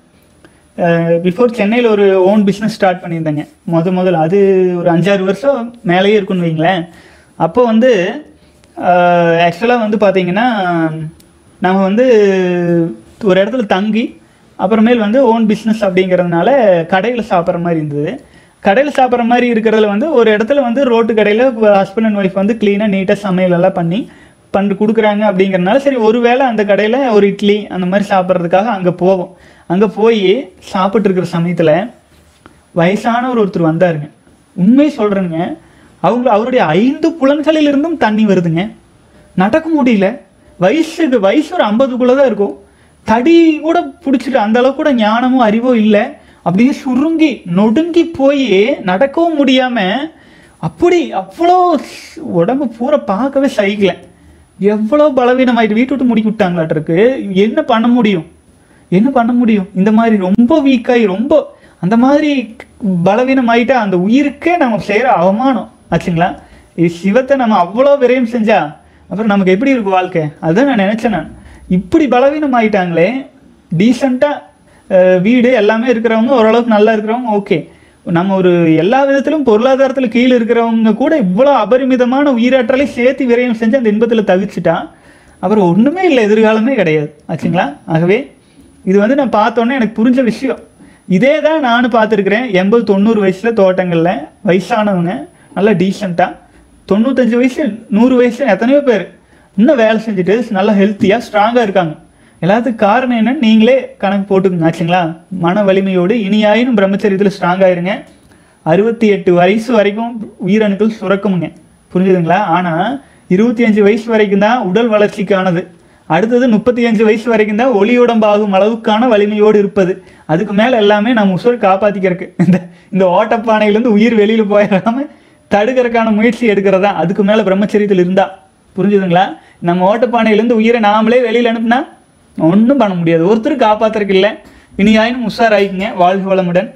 பிஃபோர் சென்னையில் ஒரு ஓன் பிஸ்னஸ் ஸ்டார்ட் பண்ணியிருந்தேங்க முத முதல்ல அது ஒரு அஞ்சாறு வருஷம் மேலேயே இருக்குன்னு வைங்களேன் அப்போ வந்து ஆக்சுவலாக வந்து பார்த்தீங்கன்னா நம்ம வந்து ஒரு இடத்துல தங்கி அப்புறமேல் வந்து ஓன் பிஸ்னஸ் அப்படிங்கிறதுனால கடையில் சாப்பிட்ற மாதிரி இருந்தது கடையில் சாப்பிட்ற மாதிரி இருக்கிறதுல வந்து ஒரு இடத்துல வந்து ரோட்டு கடையில் ஹஸ்பண்ட் அண்ட் ஒய்ஃப் வந்து க்ளீனாக நீட்டாக சமையல் எல்லாம் பண்ணி பண்ணி கொடுக்குறாங்க அப்படிங்கிறதுனால சரி ஒருவேளை அந்த கடையில் ஒரு இட்லி அந்த மாதிரி சாப்பிட்றதுக்காக அங்கே போவோம் அங்கே போய் சாப்பிட்டு இருக்கிற சமயத்தில் வயசானவர் ஒருத்தர் வந்தாருங்க உண்மை சொல்கிறேங்க அவங்க அவருடைய ஐந்து புலன்களில் இருந்தும் தண்ணி வருதுங்க நடக்க முடியல வயசுக்கு வயசு ஒரு ஐம்பதுக்குள்ளே தான் இருக்கும் தடி கூட பிடிச்சிட்டு அந்த அளவுக்கு கூட ஞானமும் அறிவோ இல்லை அப்படியே சுருங்கி நொடுங்கி போய் நடக்கவும் முடியாம அப்படி அவ்வளோ ஸ்- உடம்பு பூரா பார்க்கவே சகிக்கல எவ்வளோ பலவீனமாயிட்டு வீட்டு விட்டு முடிக்கி விட்டாங்களாட்டிருக்கு என்ன பண்ண முடியும் என்ன பண்ண முடியும் இந்த மாதிரி ரொம்ப வீக்காகி ரொம்ப அந்த மாதிரி பலவீனம் ஆயிட்டா அந்த உயிருக்கே நம்ம செய்கிற அவமானம் ஆச்சுங்களா இது சிவத்தை நம்ம அவ்வளோ விரயம் செஞ்சா அப்புறம் நமக்கு எப்படி இருக்கும் வாழ்க்கை அதுதான் நான் நினச்சேன் நான் இப்படி பலவீனம் ஆயிட்டாங்களே டீசெண்டாக வீடு எல்லாமே இருக்கிறவங்க ஓரளவுக்கு நல்லா இருக்கிறவங்க ஓகே நம்ம ஒரு எல்லா விதத்திலும் பொருளாதாரத்தில் கீழே இருக்கிறவங்க கூட இவ்வளோ அபரிமிதமான உயிராற்றலை சேர்த்து விரயம் செஞ்சு அந்த இன்பத்தில் தவிச்சிட்டா அப்புறம் ஒன்றுமே இல்லை எதிர்காலமே கிடையாது ஆச்சுங்களா ஆகவே இது வந்து நான் பார்த்தோன்னே எனக்கு புரிஞ்ச விஷயம் இதே தான் நானும் பார்த்துருக்குறேன் எண்பது தொண்ணூறு வயசில் தோட்டங்களில் வயசானவங்க நல்லா டீசெண்டாக தொண்ணூத்தஞ்சு வயசு நூறு வயசு எத்தனையோ பேர் இன்னும் வேலை செஞ்சுட்டு நல்லா ஹெல்த்தியாக ஸ்ட்ராங்காக இருக்காங்க எல்லாத்துக்கும் காரணம் என்னன்னு நீங்களே கணக்கு போட்டுக்கோங்க ஆச்சுங்களா மன வலிமையோடு இனியாயினும் பிரம்மச்சரியத்தில் ஸ்ட்ராங்காக இருங்க அறுபத்தி எட்டு வயசு வரைக்கும் உயிரணுக்கள் சுரக்குமுங்க புரிஞ்சுதுங்களா ஆனால் இருபத்தி அஞ்சு வயசு வரைக்கும் தான் உடல் வளர்ச்சிக்கானது அடுத்தது முப்பத்தி அஞ்சு வயசு வரைக்கும் தான் ஒளி உடம்பாகும் அளவுக்கான வலிமையோடு இருப்பது அதுக்கு மேலே எல்லாமே நம்ம உசுரை காப்பாற்றிக்கிறதுக்கு இந்த இந்த ஓட்டப்பானையிலேருந்து உயிர் வெளியில் போயிடாம தடுக்கிறதுக்கான முயற்சி எடுக்கிறதா அதுக்கு மேலே பிரம்மச்சரியத்தில் இருந்தா புரிஞ்சுதுங்களா நம்ம ஓட்டப்பானையிலேருந்து உயிரை நாமளே வெளியில் அனுப்புனா ஒன்றும் பண்ண முடியாது ஒருத்தர் காப்பாத்துறதுக்கு இல்லை இனியாயினும் உஷாராயிக்குங்க வாழ்க வளமுடன்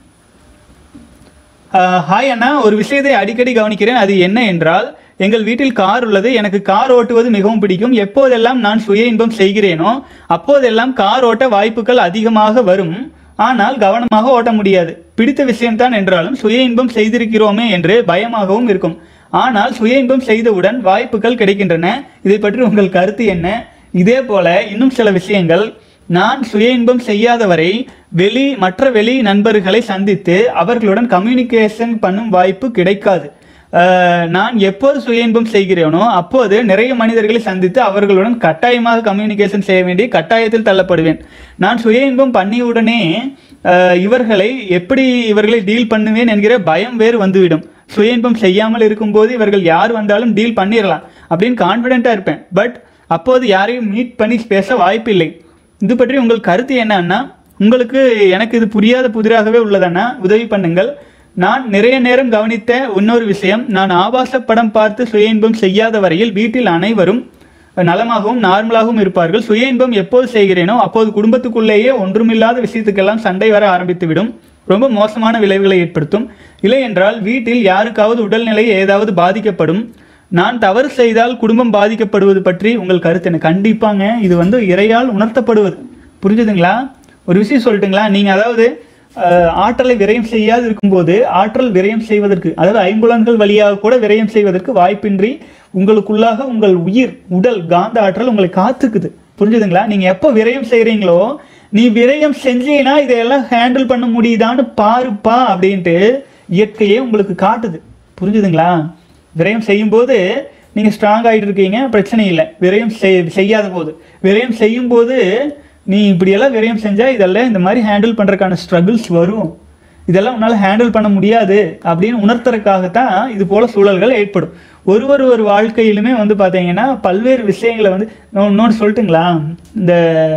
ஆஹ் ஹாய் அண்ணா ஒரு விஷயத்தை அடிக்கடி கவனிக்கிறேன் அது என்ன என்றால் எங்கள் வீட்டில் கார் உள்ளது எனக்கு கார் ஓட்டுவது மிகவும் பிடிக்கும் எப்போதெல்லாம் நான் சுய இன்பம் செய்கிறேனோ அப்போதெல்லாம் கார் ஓட்ட வாய்ப்புகள் அதிகமாக வரும் ஆனால் கவனமாக ஓட்ட முடியாது பிடித்த விஷயம்தான் என்றாலும் சுய இன்பம் செய்திருக்கிறோமே என்று பயமாகவும் இருக்கும் ஆனால் சுய இன்பம் செய்தவுடன் வாய்ப்புகள் கிடைக்கின்றன இதை பற்றி உங்கள் கருத்து என்ன இதே போல இன்னும் சில விஷயங்கள் நான் சுய இன்பம் செய்யாதவரை வெளி மற்ற வெளி நண்பர்களை சந்தித்து அவர்களுடன் கம்யூனிகேஷன் பண்ணும் வாய்ப்பு கிடைக்காது அஹ், நான் எப்போது சுய இன்பம் செய்கிறேனோ அப்போது நிறைய மனிதர்களை சந்தித்து அவர்களுடன் கட்டாயமாக கம்யூனிகேஷன் செய்ய வேண்டிய கட்டாயத்தில் தள்ளப்படுவேன் நான் சுய இன்பம் பண்ணியவுடனே அஹ், இவர்களை எப்படி இவர்களை டீல் பண்ணுவேன் என்கிற பயம் வேறு வந்துவிடும் சுய இன்பம் செய்யாமல் இருக்கும்போது இவர்கள் யார் வந்தாலும் டீல் பண்ணிடலாம் அப்படின்னு கான்ஃபிடென்ட்டாக இருப்பேன் பட் அப்போது யாரையும் மீட் பண்ணி பேச வாய்ப்பில்லை இது பற்றி உங்கள் கருத்து என்ன அண்ணா உங்களுக்கு எனக்கு இது புரியாத புதிராகவே உள்ளதண்ணா உதவி பண்ணுங்கள் நான் நிறைய நேரம் கவனித்த இன்னொரு விஷயம் நான் ஆபாச படம் பார்த்து சுய இன்பம் செய்யாத வரையில் வீட்டில் அனைவரும் நலமாகவும் நார்மலாகவும் இருப்பார்கள் சுய இன்பம் எப்போது செய்கிறேனோ அப்போது குடும்பத்துக்குள்ளேயே ஒன்றுமில்லாத விஷயத்துக்கெல்லாம் சண்டை வர ஆரம்பித்துவிடும் ரொம்ப மோசமான விளைவுகளை ஏற்படுத்தும் இல்லை என்றால் வீட்டில் யாருக்காவது உடல்நிலை ஏதாவது பாதிக்கப்படும் நான் தவறு செய்தால் குடும்பம் பாதிக்கப்படுவது பற்றி உங்கள் கருத்து என்ன கண்டிப்பாங்க இது வந்து இறையால் உணர்த்தப்படுவது புரிஞ்சுதுங்களா ஒரு விஷயம் சொல்லட்டுங்களா நீங்கள் அதாவது அஹ், ஆற்றலை விரயம் செய்யாது இருக்கும்போது ஆற்றல் விரயம் செய்வதற்கு அதாவது ஐம்புலன்கள் வழியாக கூட விரயம் செய்வதற்கு வாய்ப்பின்றி உங்களுக்குள்ளாக உங்கள் உயிர் உடல் காந்த ஆற்றல் உங்களை காத்துக்குது புரிஞ்சுதுங்களா நீங்கள் எப்போ விரயம் செய்கிறீங்களோ நீ விரயம் செஞ்சீங்கன்னா இதையெல்லாம் ஹேண்டில் பண்ண முடியுதான்னு பாருப்பா அப்படின்ட்டு இயற்கையே உங்களுக்கு காட்டுது புரிஞ்சுதுங்களா விரயம் செய்யும்போது நீங்கள் ஸ்ட்ராங் ஆகிட்டு இருக்கீங்க பிரச்சனை இல்லை விரயம் செய் செய்யாத போது விரயம் செய்யும்போது நீ இப்படியெல்லாம் விரயம் செஞ்சால் இதெல்லாம் இந்த மாதிரி ஹேண்டில் பண்ணுறதுக்கான ஸ்ட்ரகிள்ஸ் வரும் இதெல்லாம் உன்னால் ஹேண்டில் பண்ண முடியாது அப்படின்னு உணர்த்துறதுக்காகத்தான் இது போல சூழல்கள் ஏற்படும் ஒரு ஒரு ஒரு வாழ்க்கையிலுமே வந்து பார்த்தீங்கன்னா பல்வேறு விஷயங்களை வந்து நான் இன்னொன்று சொல்லட்டுங்களா இந்த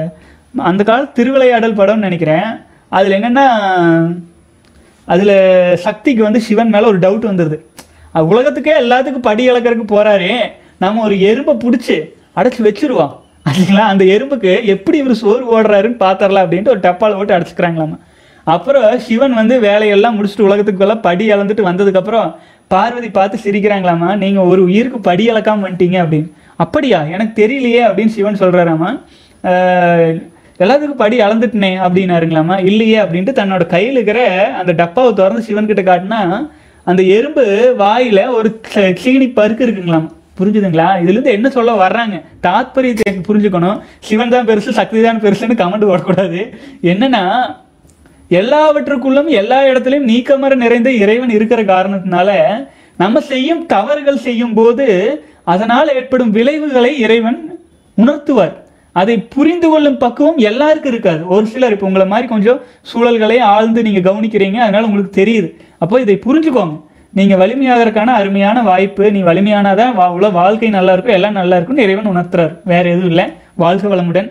அந்த கால திருவிளையாடல் படம்னு நினைக்கிறேன் அதில் என்னென்னா அதில் சக்திக்கு வந்து சிவன் மேலே ஒரு டவுட் வந்துடுது அது உலகத்துக்கே எல்லாத்துக்கும் படி இழக்கிறதுக்கு போறாரே நம்ம ஒரு எறும்பை பிடிச்சி அடைச்சி வச்சிருவோம் அதுங்களா அந்த எறும்புக்கு எப்படி இவர் சோறு ஓடுறாருன்னு பார்த்தரலாம் அப்படின்ட்டு ஒரு டப்பால் போட்டு அடைச்சிக்கிறாங்களாமா அப்புறம் சிவன் வந்து வேலையெல்லாம் முடிச்சுட்டு உலகத்துக்குள்ள படி இழந்துட்டு வந்ததுக்கப்புறம் பார்வதி பார்த்து சிரிக்கிறாங்களாமா நீங்கள் ஒரு உயிருக்கு படி இழக்காம வந்துட்டீங்க அப்படின்னு அப்படியா எனக்கு தெரியலையே அப்படின்னு சிவன் சொல்கிறாராமா எல்லாத்துக்கும் படி அளந்துட்டனே அப்படின்னாருங்களாமா இல்லையே அப்படின்ட்டு தன்னோட கையில் இருக்கிற அந்த டப்பாவை திறந்து சிவன் கிட்ட காட்டினா அந்த எறும்பு வாயில ஒரு ச- சீனி பருக்கு இருக்குங்களாம் புரிஞ்சுதுங்களா இதுல இருந்து என்ன சொல்ல வர்றாங்க தாத்பரியத்தை புரிஞ்சுக்கணும் சிவன் தான் பெருசு சக்தி தான் பெருசுன்னு கமெண்ட் போடக்கூடாது என்னன்னா எல்லாவற்றுக்குள்ளும் எல்லா இடத்துலையும் நீக்கமர நிறைந்த இறைவன் இருக்கிற காரணத்தினால நம்ம செய்யும் தவறுகள் செய்யும் போது அதனால் ஏற்படும் விளைவுகளை இறைவன் உணர்த்துவார் அதை புரிந்து கொள்ளும் பக்குவம் எல்லாருக்கும் இருக்காது ஒரு சிலர் இப்போ உங்களை மாதிரி கொஞ்சம் சூழல்களை ஆழ்ந்து நீங்க கவனிக்கிறீங்க அதனால உங்களுக்கு தெரியுது அப்போ இதை புரிஞ்சுக்கோங்க நீங்க வலிமையாகறதுக்கான அருமையான வாய்ப்பு நீ வலிமையானாதான் வா உள்ள வாழ்க்கை நல்லா இருக்கும் எல்லாம் நல்லா இருக்கும்னு இறைவன் உணர்த்துறாரு வேற எதுவும் இல்லை வாழ்க வளமுடன்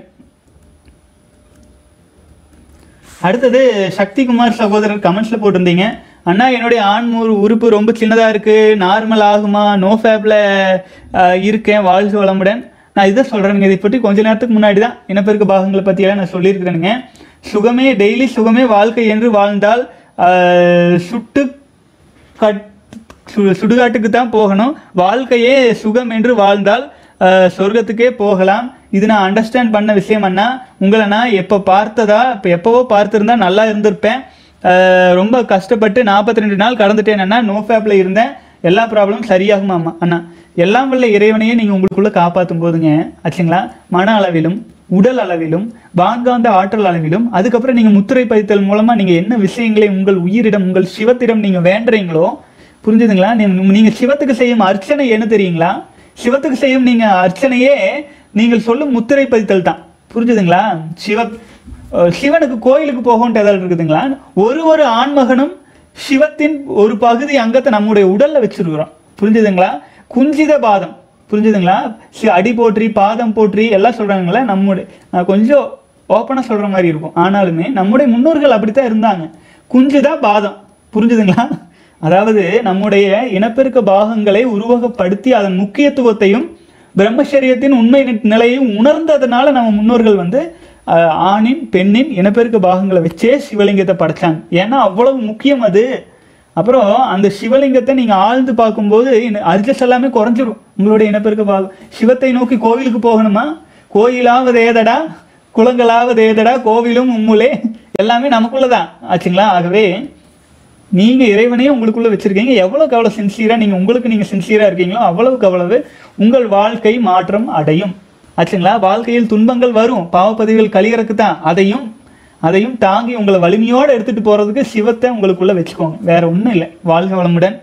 அடுத்தது சக்திகுமார் சகோதரர் கமெண்ட்ஸ்ல போட்டிருந்தீங்க அண்ணா என்னுடைய ஆண் உரு- உறுப்பு ரொம்ப சின்னதா இருக்கு நார்மல் ஆகுமா நோ ஃபேப்ல இருக்கேன் வாழ்க வளமுடன் நான் இதை சொல்றேனுங்க இதை பற்றி கொஞ்ச நேரத்துக்கு முன்னாடி தான் இனப்பெருக்க பாகங்களை பற்றியெல்லாம் நான் சொல்லியிருக்கிறேனுங்க சுகமே டெய்லி சுகமே வாழ்க்கை என்று வாழ்ந்தால் ஆஹ், சுட்டு கட் சு- சுடுகாட்டுக்கு தான் போகணும் வாழ்க்கையே சுகம் என்று வாழ்ந்தால் அஹ், சொர்க்கத்துக்கே போகலாம் இது நான் அண்டர்ஸ்டாண்ட் பண்ண விஷயம் அண்ணா உங்களை நான் எப்போ பார்த்ததா இப்போ எப்போவோ பார்த்துருந்தா நல்லா இருந்திருப்பேன் அஹ், ரொம்ப கஷ்டப்பட்டு நாற்பத்தி ரெண்டு நாள் கடந்துட்டேன்னா நோ ஃபேப்பில் இருந்தேன் எல்லா ப்ராப்ளமும் சரியாகுமாமா அண்ணா எல்லாம் வல்ல இறைவனையே நீங்கள் உங்களுக்குள்ளே காப்பாற்றும் போதுங்க ஆச்சுங்களா மன அளவிலும் உடல் அளவிலும் வான்காந்த ஆற்றல் அளவிலும் அதுக்கப்புறம் நீங்கள் முத்திரை பதித்தல் மூலமாக நீங்கள் என்ன விஷயங்களை உங்கள் உயிரிடம் உங்கள் சிவத்திடம் நீங்கள் வேண்டுறீங்களோ புரிஞ்சுதுங்களா நீங்க நீங்க சிவத்துக்கு செய்யும் அர்ச்சனை என்ன தெரியுங்களா சிவத்துக்கு செய்யும் நீங்க அர்ச்சனையே நீங்கள் சொல்லும் முத்திரை பதித்தல் தான் புரிஞ்சுதுங்களா சிவ அஹ் சிவனுக்கு கோயிலுக்கு போகன்ட்டு ஏதாவது இருக்குதுங்களா ஒரு ஒரு ஆண்மகனும் சிவத்தின் ஒரு பகுதி அங்கத்தை நம்முடைய உடல்ல வச்சிருக்கிறோம் புரிஞ்சுதுங்களா குஞ்சித பாதம் புரிஞ்சுதுங்களா சி- அடி போற்றி பாதம் போற்றி எல்லாம் சொல்றாங்களே நம்முடைய நான் கொஞ்சம் ஓப்பனாக சொல்ற மாதிரி இருக்கும் ஆனாலுமே நம்முடைய முன்னோர்கள் அப்படித்தான் இருந்தாங்க குஞ்சுதான் பாதம் புரிஞ்சுதுங்களா அதாவது நம்முடைய இனப்பெருக்க பாகங்களை உருவகப்படுத்தி அதன் முக்கியத்துவத்தையும் பிரம்மச்சரியத்தின் உண்மை நி- நிலையையும் உணர்ந்ததுனால நம்ம முன்னோர்கள் வந்து அஹ், ஆணின் பெண்ணின் இனப்பெருக்க பாகங்களை வச்சே சிவலிங்கத்தை படைச்சாங்க ஏன்னா அவ்வளவு முக்கியம் அது அப்புறம் அந்த சிவலிங்கத்தை நீங்க ஆழ்ந்து பார்க்கும்போது இந்த அர்ஜஸ் எல்லாமே குறைஞ்சிரும் உங்களுடைய இனப்பெருக்க பாகம் சிவத்தை நோக்கி கோவிலுக்கு போகணுமா கோயிலாவது ஏதடா குளங்களாவது ஏதடா கோவிலும் உம்முலே எல்லாமே நமக்குள்ளதான் ஆச்சுங்களா ஆகவே நீங்க இறைவனையே உங்களுக்குள்ள வச்சிருக்கீங்க எவ்வளவுக்கு எவ்வளவு சின்சியரா நீங்க உங்களுக்கு நீங்க சின்சியரா இருக்கீங்களோ அவ்வளவுக்கு அவ்வளவு உங்கள் வாழ்க்கை மாற்றம் அடையும் ஆச்சுங்களா வாழ்க்கையில் துன்பங்கள் வரும் பாவப்பதிவுகள் கழியறதுக்கு தான் அதையும் அதையும் தாங்கி உங்களை வலிமையோட எடுத்துட்டு போறதுக்கு சிவத்தை உங்களுக்குள்ள வச்சுக்கோங்க வேற ஒண்ணும் இல்லை வாழ்க வளமுடன்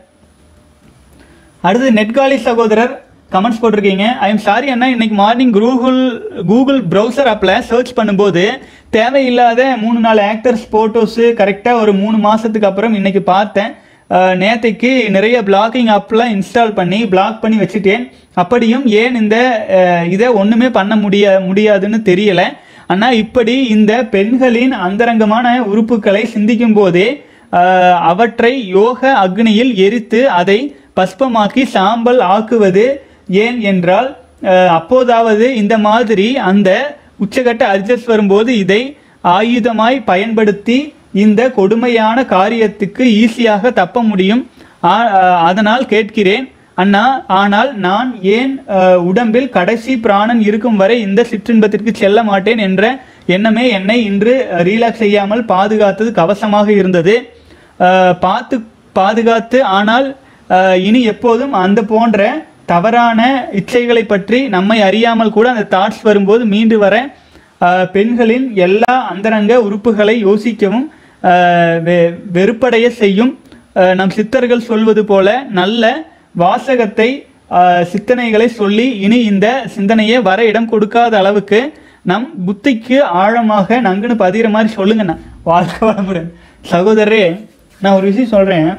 அடுத்து நெட்காலி சகோதரர் கமெண்ட்ஸ் போட்டிருக்கீங்க ஐ எம் சாரி அண்ணா இன்னைக்கு மார்னிங் கூகுள் கூகுள் ப்ரௌசர் ஆப்பில் சர்ச் பண்ணும்போது தேவையில்லாத மூணு நாலு ஆக்டர்ஸ் ஃபோட்டோஸு கரெக்டாக ஒரு மூணு மாதத்துக்கு அப்புறம் இன்னைக்கு பார்த்தேன் அஹ், நேத்தைக்கு நிறைய பிளாக்கிங் ஆப்லாம் இன்ஸ்டால் பண்ணி பிளாக் பண்ணி வச்சுட்டேன் அப்படியும் ஏன் இந்த அஹ், இதை ஒன்றுமே பண்ண முடிய முடியாதுன்னு தெரியல அண்ணா இப்படி இந்த பெண்களின் அந்தரங்கமான உறுப்புகளை சிந்திக்கும் போதே ஆஹ், அவற்றை யோக அக்னியில் எரித்து அதை பஸ்பமாக்கி சாம்பல் ஆக்குவது ஏன் என்றால் ஆஹ், அப்போதாவது இந்த மாதிரி அந்த உச்சகட்ட அர்ஜஸ் வரும்போது இதை ஆயுதமாய் பயன்படுத்தி இந்த கொடுமையான காரியத்துக்கு ஈஸியாக தப்ப முடியும் ஆ- ஆஹ், அதனால் கேட்கிறேன் அண்ணா ஆனால் நான் ஏன் அஹ், உடம்பில் கடைசி பிராணன் இருக்கும் வரை இந்த சிற்றின்பத்திற்கு செல்ல மாட்டேன் என்ற எண்ணமே என்னை இன்று ரீலாக்ஸ் செய்யாமல் பாதுகாத்தது கவசமாக இருந்தது அஹ், பார்த்து பாதுகாத்து ஆனால் அஹ், இனி எப்போதும் அந்த போன்ற தவறான இச்சைகளை பற்றி நம்மை அறியாமல் கூட அந்த தாட்ஸ் வரும்போது மீண்டு வர அஹ், பெண்களின் எல்லா அந்தரங்க உறுப்புகளை யோசிக்கவும் அஹ், வெ- வெறுப்படைய செய்யும் அஹ், நம் சித்தர்கள் சொல்வது போல நல்ல வாசகத்தை அஹ், சிந்தனைகளை சொல்லி இனி இந்த சிந்தனையை வர இடம் கொடுக்காத அளவுக்கு நம் புத்திக்கு ஆழமாக நங்குன்னு பதிகிற மாதிரி சொல்லுங்கண்ணா வாழ்க்கை வளமுடன் சகோதரரே நான் ஒரு விஷயம் சொல்றேன்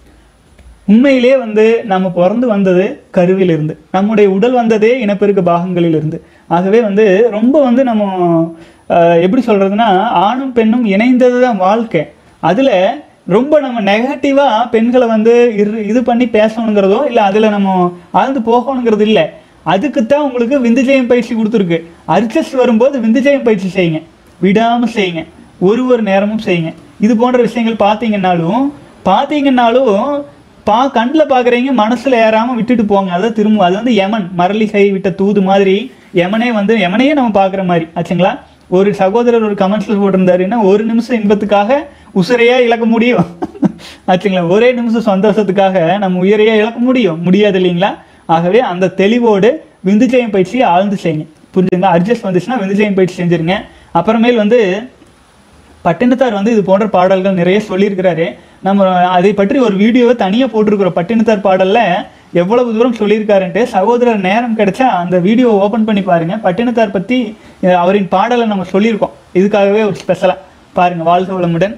உண்மையிலே வந்து நம்ம பிறந்து வந்தது கருவிலிருந்து நம்முடைய உடல் வந்ததே இனப்பெருக்க பாகங்களிலிருந்து ஆகவே வந்து ரொம்ப வந்து நம்ம அஹ், எப்படி சொல்றதுன்னா ஆணும் பெண்ணும் இணைந்தது தான் வாழ்க்கை அதுல ரொம்ப நம்ம நெகட்டிவா பெண்களை வந்து இரு- இது பண்ணி பேசணுங்கிறதோ இல்லை அதுல நம்ம ஆழ்ந்து போகணுங்கிறது இல்லை அதுக்குத்தான் உங்களுக்கு விந்துஜயம் பயிற்சி கொடுத்துருக்கு அர்ச்சஸ் வரும்போது விந்துஜயம் பயிற்சி செய்யுங்க விடாம செய்யுங்க ஒரு ஒரு நேரமும் செய்யுங்க இது போன்ற விஷயங்கள் பார்த்தீங்கன்னாலும் பார்த்தீங்கன்னாலும் பா கண்ணில் பார்க்குறீங்க மனசில் ஏறாமல் விட்டுட்டு போங்க அதான் திரும்ப அது வந்து யமன் மரளிகை விட்ட தூது மாதிரி யமனே வந்து யமனையே நம்ம பார்க்குற மாதிரி ஆச்சுங்களா ஒரு சகோதரர் ஒரு கமெண்ட்ஸில் போட்டிருந்தாருன்னா ஒரு நிமிஷம் இன்பத்துக்காக உசுரையா இழக்க முடியும் ஆச்சுங்களா ஒரே நிமிஷம் சந்தோஷத்துக்காக நம்ம உயிரையா இழக்க முடியும் முடியாது இல்லைங்களா ஆகவே அந்த தெளிவோடு விந்துஜயம் பயிற்சியை ஆழ்ந்து செய்யுங்க புரிஞ்சுங்களா அட்ஜஸ்ட் வந்துச்சுன்னா விந்துஜயம் பயிற்சி செஞ்சிருங்க அப்புறமேல் வந்து பட்டினத்தார் வந்து இது போன்ற பாடல்கள் நிறைய சொல்லியிருக்கிறாரு நம்ம அதை பற்றி ஒரு வீடியோவை தனியாக போட்டிருக்கிறோம் பட்டினத்தார் பாடல்ல எவ்வளவு தூரம் சொல்லியிருக்காருன்ட்டு சகோதரர் நேரம் கிடைச்சா அந்த வீடியோவை ஓப்பன் பண்ணி பாருங்க பட்டினத்தார் பற்றி அஹ், அவரின் பாடலை நம்ம சொல்லியிருக்கோம் இதுக்காகவே ஒரு ஸ்பெஷலாக பாருங்க வாழ்க வளமுடன்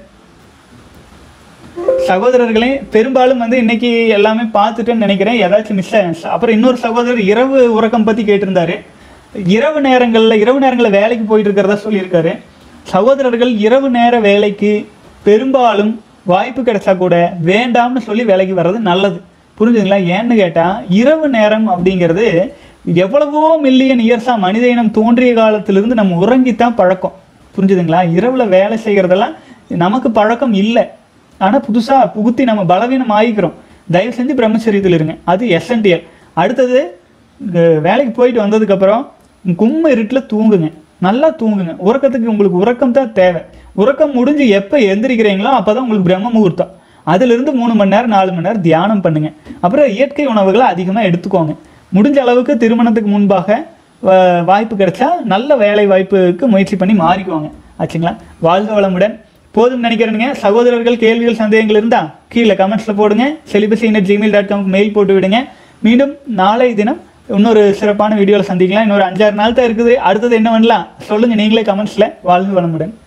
சகோதரர்களே பெரும்பாலும் வந்து இன்னைக்கு எல்லாமே பார்த்துட்டேன்னு நினைக்கிறேன் ஏதாச்சும் மிஸ் ஆயிடுச்சு அப்புறம் இன்னொரு சகோதரர் இரவு உறக்கம் பத்தி கேட்டிருந்தாரு இரவு நேரங்கள்ல இரவு நேரங்களில் வேலைக்கு போயிட்டு இருக்கிறதா சொல்லியிருக்காரு சகோதரர்கள் இரவு நேர வேலைக்கு பெரும்பாலும் வாய்ப்பு கிடைச்சா கூட வேண்டாம்னு சொல்லி வேலைக்கு வர்றது நல்லது புரிஞ்சுதுங்களா ஏன்னு கேட்டா இரவு நேரம் அப்படிங்கிறது எவ்வளவோ மில்லியன் இயர்ஸா மனித இனம் தோன்றிய காலத்திலிருந்து நம்ம உறங்கித்தான் பழக்கம் புரிஞ்சுதுங்களா இரவுல வேலை செய்யறதெல்லாம் நமக்கு பழக்கம் இல்லை ஆனா புதுசா புகுத்தி நம்ம பலவீனம் ஆகிக்கிறோம் தயவு செஞ்சு பிரம்மச்சரியத்தில் இருங்க அது எசென்டியல் அடுத்தது இங்க வேலைக்கு போயிட்டு வந்ததுக்கு அப்புறம் கும்ம இருட்டில் தூங்குங்க நல்லா தூங்குங்க உறக்கத்துக்கு உங்களுக்கு உறக்கம் தான் தேவை உறக்கம் முடிஞ்சு எப்போ எந்திரிக்கிறீங்களோ அப்போ தான் உங்களுக்கு பிரம்ம முகூர்த்தம் அதிலிருந்து மூணு மணி நேரம் நாலு மணி நேரம் தியானம் பண்ணுங்க அப்புறம் இயற்கை உணவுகளை அதிகமாக எடுத்துக்கோங்க முடிஞ்ச அளவுக்கு திருமணத்துக்கு முன்பாக வ- வாய்ப்பு கிடைச்சா நல்ல வேலை வாய்ப்புக்கு முயற்சி பண்ணி மாறிக்குவாங்க ஆச்சுங்களா வாழ்க வளமுடன் போதும் நினைக்கிறேனுங்க சகோதரர்கள் கேள்விகள் சந்தேகங்கள் இருந்தா கீழே கமெண்ட்ஸ்ல போடுங்க செலிபஸின் ஜிமெயில் டாட் காம்க்கு மெயில் போட்டு விடுங்க மீண்டும் நாளை தினம் இன்னொரு சிறப்பான வீடியோவில் சந்திக்கலாம் இன்னொரு அஞ்சாறு நாள் தான் இருக்குது அடுத்தது என்ன பண்ணலாம் சொல்லுங்க நீங்களே கமெண்ட்ஸ்ல வாழ்க வளமுடன்